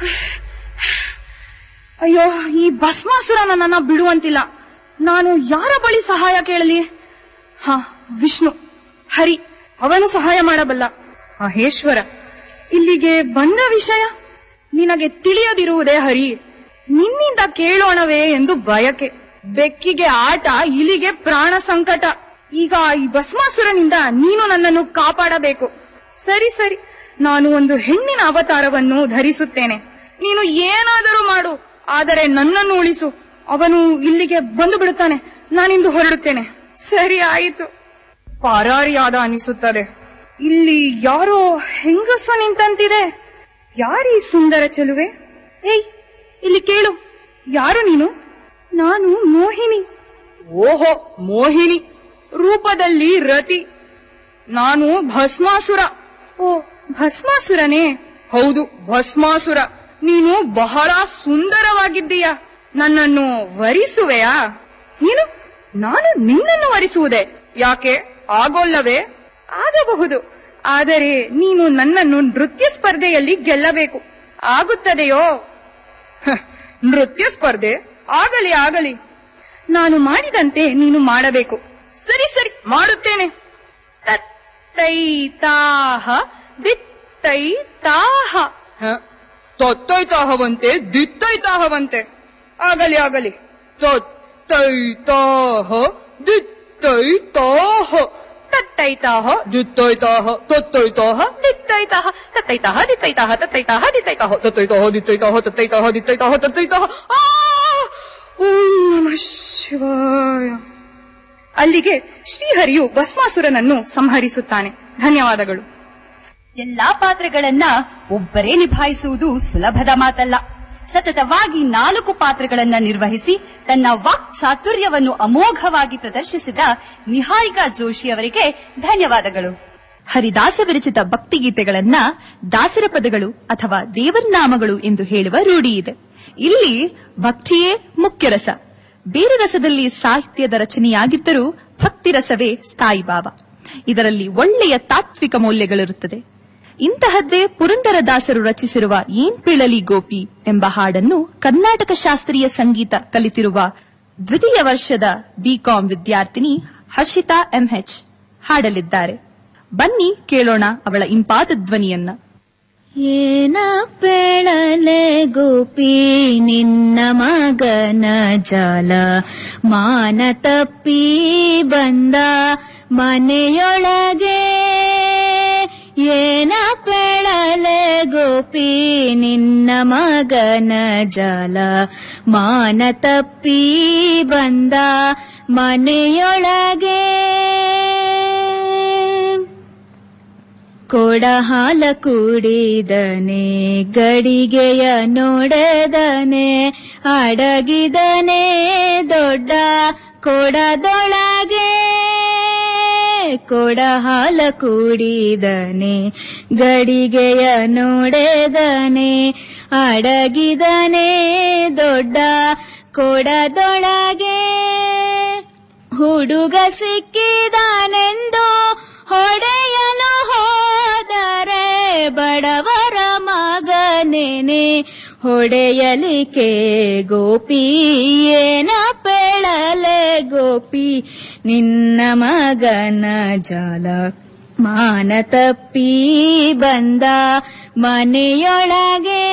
ಅಯ್ಯೋ ಈ ಭಸ್ಮಾಸುರ ನನ್ನನ್ನ ಬಿಡುವಂತಿಲ್ಲ ನಾನು ಯಾರ ಬಳಿ ಸಹಾಯ ಕೇಳಲಿ ಹ ವಿಷ್ಣು ಹರಿ ಅವನು ಸಹಾಯ ಮಾಡಬಲ್ಲ ಮಹೇಶ್ವರ ಇಲ್ಲಿಗೆ ಬಂದ ವಿಷಯ ನಿನಗೆ ತಿಳಿಯದಿರುವುದೇ ಹರಿ ನಿನ್ನಿಂದ ಕೇಳೋಣವೇ ಎಂದು ಬಯಕೆ ಬೆಕ್ಕಿಗೆ ಆಟ ಇಲಿಗೆ ಪ್ರಾಣ ಸಂಕಟ ಈಗ ಈ ಭಸ್ಮಾಸುರನಿಂದ ನೀನು ನನ್ನನ್ನು ಕಾಪಾಡಬೇಕು ಸರಿ ಸರಿ ನಾನು ಒಂದು ಹೆಣ್ಣಿನ ಅವತಾರವನ್ನು ಧರಿಸುತ್ತೇನೆ ನೀನು ಏನಾದರೂ ಮಾಡು ಆದರೆ ನನ್ನನ್ನು ಉಳಿಸು ಅವನು ಇಲ್ಲಿಗೆ ಬಂದು ಬಿಡುತ್ತಾನೆ ನಾನಿಂದು ಹೊರಡುತ್ತೇನೆ ಸರಿ ಆಯಿತು ಪರಾರಿಯಾದ ಅನಿಸುತ್ತದೆ ಇಲ್ಲಿ ಯಾರೋ ಹೆಂಗಸು ನಿಂತಂತಿದೆ ಯಾರೀ ಸುಂದರ ಚೆಲುವೆ ಏಯ್ ಇಲ್ಲಿ ಕೇಳು ಯಾರು ನೀನು ನಾನು ಮೋಹಿನಿ ಓಹೋ ಮೋಹಿನಿ ರೂಪದಲ್ಲಿ ರತಿ ನಾನು ಭಸ್ಮಾಸುರ ಓ ಭಸ್ಮಾಸುರನೇ ಹೌದು ಭಸ್ಮಾಸುರ ನೀನು ಬಹಳ ಸುಂದರವಾಗಿದ್ದೀಯ ನನ್ನನ್ನು ವರಿಸುವೆಯಾ ಏನು ನಾನು ನಿನ್ನನ್ನು ವರಿಸುವುದೇ ಯಾಕೆ ಆಗೋಲ್ಲವೇ ಆಗಬಹುದು ಆದರೆ ನೀನು ನನ್ನನ್ನು ನೃತ್ಯ ಸ್ಪರ್ಧೆಯಲ್ಲಿ ಗೆಲ್ಲಬೇಕು ಆಗುತ್ತದೆಯೋ ಹ, ನೃತ್ಯ ಸ್ಪರ್ಧೆ ಆಗಲಿ ಆಗಲಿ ನಾನು ಮಾಡಿದಂತೆ ನೀನು ಮಾಡಬೇಕು ಸರಿ ಸರಿ ಮಾಡುತ್ತೇನೆ ತತ್ತೈತಾಹ ದಿತ್ತೈತಾಹ ಹ, ತೊತ್ತೈತಾಹವಂತೆ ದಿತ್ತೈತಾಹವಂತೆ ಆಗಲಿ ಆಗಲಿ ತೊತ್ತೈತಾಹ ದಿತ್ತೈತಾಹ ತತ್ತೈತಾಹ ದಿತ್ತೈತಾಹ ತೊತ್ತೈತಾಹ ದಿತ್ತೈತಾಹ ತತ್ತೈತಾಹ ದಿತ್ತೈತಾಹ ತತ್ತೈತಾಹ ದಿತ್ತೈತಾಹ ತತ್ತೈತಾಹ ದಿತ್ತೈತಾಹ ತತ್ತೈತಾಹ ದಿತ್ತೈತಾಹ ತತ್ತೈತಾಹ ಆ! ಓಂ ನಮಃ ಶಿವಾಯ ಅಲ್ಲಿಗೆ ಶ್ರೀಹರಿಯು ಭಸ್ಮಾಸುರನನ್ನು ಸಂಹರಿಸುತ್ತಾನೆ ಧನ್ಯವಾದಗಳು ಎಲ್ಲಾ ಪಾತ್ರಗಳನ್ನ ಒಬ್ಬರೇ ನಿಭಾಯಿಸುವುದು ಸುಲಭದ ಮಾತಲ್ಲ ಸತತವಾಗಿ ನಾಲ್ಕು ಪಾತ್ರಗಳನ್ನ ನಿರ್ವಹಿಸಿ ತನ್ನ ವಾಕ್ ಚಾತುರ್ಯವನ್ನು ಅಮೋಘವಾಗಿ ಪ್ರದರ್ಶಿಸಿದ ನಿಹಾರಿಕಾ ಜೋಶಿ ಅವರಿಗೆ ಧನ್ಯವಾದಗಳು ಹರಿದಾಸ ವಿರಚಿತ ಭಕ್ತಿಗೀತೆಗಳನ್ನ ದಾಸರ ಪದಗಳು ಅಥವಾ ದೇವರ್ನಾಮಗಳು ಎಂದು ಹೇಳುವ ರೂಢಿ ಇದೆ ಇಲ್ಲಿ ಭಕ್ತಿಯೇ ಮುಖ್ಯ ರಸ ಬೇರೆ ರಸದಲ್ಲಿ ಸಾಹಿತ್ಯದ ರಚನೆಯಾಗಿದ್ದರೂ ಭಕ್ತಿ ರಸವೇ ಸ್ಥಾಯಿ ಭಾವ ಇದರಲ್ಲಿ ಒಳ್ಳೆಯ ತಾತ್ವಿಕ ಮೌಲ್ಯಗಳಿರುತ್ತದೆ ಇಂತಹದ್ದೇ ಪುರಂದರದಾಸರು ರಚಿಸಿರುವ ಏನ್ ಪೀಳಲಿ ಗೋಪಿ ಎಂಬ ಹಾಡನ್ನು ಕರ್ನಾಟಕ ಶಾಸ್ತ್ರೀಯ ಸಂಗೀತ ಕಲಿತಿರುವ ದ್ವಿತೀಯ ವರ್ಷದ ಬಿಕಾಂ ವಿದ್ಯಾರ್ಥಿನಿ ಹರ್ಷಿತಾ ಎಂಎಚ್ ಹಾಡಲಿದ್ದಾರೆ ಬನ್ನಿ ಕೇಳೋಣ ಅವಳ ಇಂಪಾದ ಧ್ವನಿಯನ್ನ ಏನ ಪೆಳಲೆ ಗೋಪಿ ನಿನ್ನ ಮಗನ ಜಾಲ ಮಾನ ತಪ್ಪಿ ಬಂದ ಮನೆಯೊಳಗೆ ಏನ ಪೆಳಲೆ ಗೋಪಿ ನಿನ್ನ ಮಗನ ಜಾಲ ಮಾನ ತಪ್ಪಿ ಬಂದ ಮನೆಯೊಳಗೆ ಕೊಡ ಹಾಲ ಕುಡಿದನೆ ಗಡಿಗೆಯ ನೋಡದನೆ ಅಡಗಿದನೆ ದೊಡ್ಡ ಕೊಡದೊಳಗೆ ಕೊಡ ಹಾಲ ಕುಡಿದನೆ ಗಡಿಗೆಯ ನೋಡದನೆ ಅಡಗಿದನೆ ದೊಡ್ಡ ಕೊಡದೊಳಗೆ ಹುಡುಗ ಸಿಕ್ಕಿದಾನೆಂದು ಹೊಡೆಯಲು ಹೋದರೆ ಬಡವರ ಮಗನೇನೆ ಹೊಡೆಯಲಿಕೆ ಗೋಪಿ ಏನ ಪೆಳಲೆ ಗೋಪಿ ನಿನ್ನ ಮಗನ ಜಾಲ ಮಾನ ತಪ್ಪಿ ಬಂದ ಮನೆಯೊಳಗೆ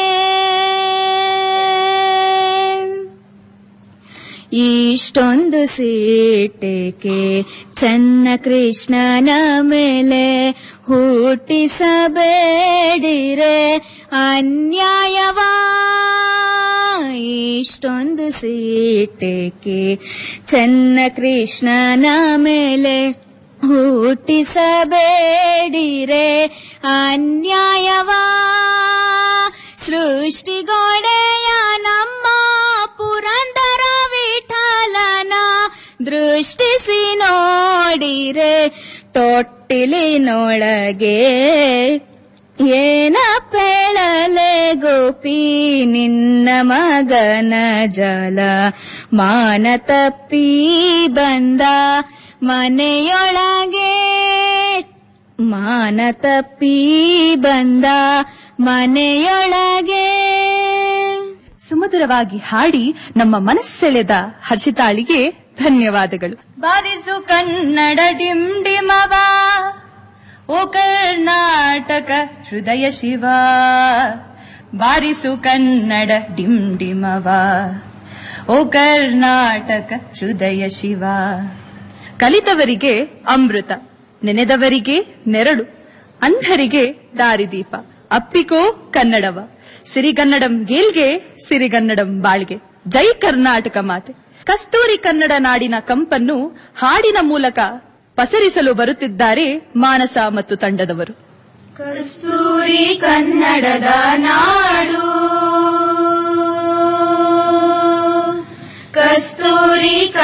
ಇಷ್ಟೊಂದು ಸೀಟೆಗೆ ಚನ್ನ ಕೃಷ್ಣನ ಮೇಲೆ ಹುಟ್ಟಿಸಬೇಡಿರೆ ಅನ್ಯಾಯವಾ ಇಷ್ಟೊಂದು ಸೀಟೆಗೆ ಚನ್ನ ಕೃಷ್ಣನ ಮೇಲೆ ಹುಟ್ಟಿಸಬೇಡಿರೆ ಅನ್ಯಾಯವಾ ಸೃಷ್ಟಿಗೋಡೆಯ ನಮ್ಮ ಪುರಂದರ ವಿಠಲನ ದೃಷ್ಟಿಸಿ ನೋಡಿರೆ ತೊಟ್ಟಿಲಿನೊಳಗೆ ಏನ ಪೆಳಲೆ ಗೋಪಿ ನಿನ್ನ ಮಗನ ಜಲ ಮಾನ ತಪ್ಪಿ ಬಂದ ಮನೆಯೊಳಗೆ ಮಾನ ತಪ್ಪಿ ಬಂದ ಮನೆಯೊಳಗೆ ಸುಮಧುರವಾಗಿ ಹಾಡಿ ನಮ್ಮ ಮನಸ್ಸೆಳೆದ ಹರ್ಷಿತಾಳಿಗೆ ಧನ್ಯವಾದಗಳು ಬಾರಿಸು ಕನ್ನಡ ಡಿಂಡಿಮವ ಓ ಕರ್ನಾಟಕ ಹೃದಯ ಶಿವ ಬಾರಿಸು ಕನ್ನಡ ಡಿಂಡಿಮವ ಓ ಕರ್ನಾಟಕ ಹೃದಯ ಶಿವ ಕಲಿತವರಿಗೆ ಅಮೃತ ನೆನೆದವರಿಗೆ ನೆರಳು ಅಂಧರಿಗೆ ದಾರಿದೀಪ ಅಪ್ಪಿಕೋ ಕನ್ನಡವ ಸಿರಿಗನ್ನಡಂ ಗೇಲ್ಗೆ ಸಿರಿಗನ್ನಡಂ ಬಾಳ್ಗೆ ಜೈ ಕರ್ನಾಟಕ ಮಾತೆ ಕಸ್ತೂರಿ ಕನ್ನಡ ನಾಡಿನ ಕಂಪನ್ನು ಹಾಡಿನ ಮೂಲಕ ಪಸರಿಸಲು ಬರುತ್ತಿದ್ದಾರೆ ಮಾನಸ ಮತ್ತು ತಂಡದವರು ಕಸ್ತೂರಿ ಕನ್ನಡದ ನಾಡು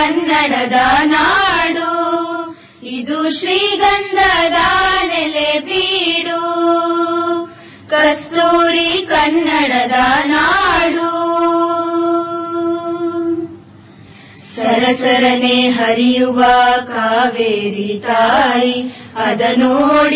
ಕನ್ನಡದ ನಾಡು ಇದು ಶ್ರೀಗಂಧದ ನೆಲೆ ಬೀಡು ಕಸ್ತೂರಿ ಕನ್ನಡದ ನಾಡು ಸರಸರನೆ ಹರಿಯುವ ಕಾವೇರಿ ತಾಯಿ ಅದ ನೋಡಿ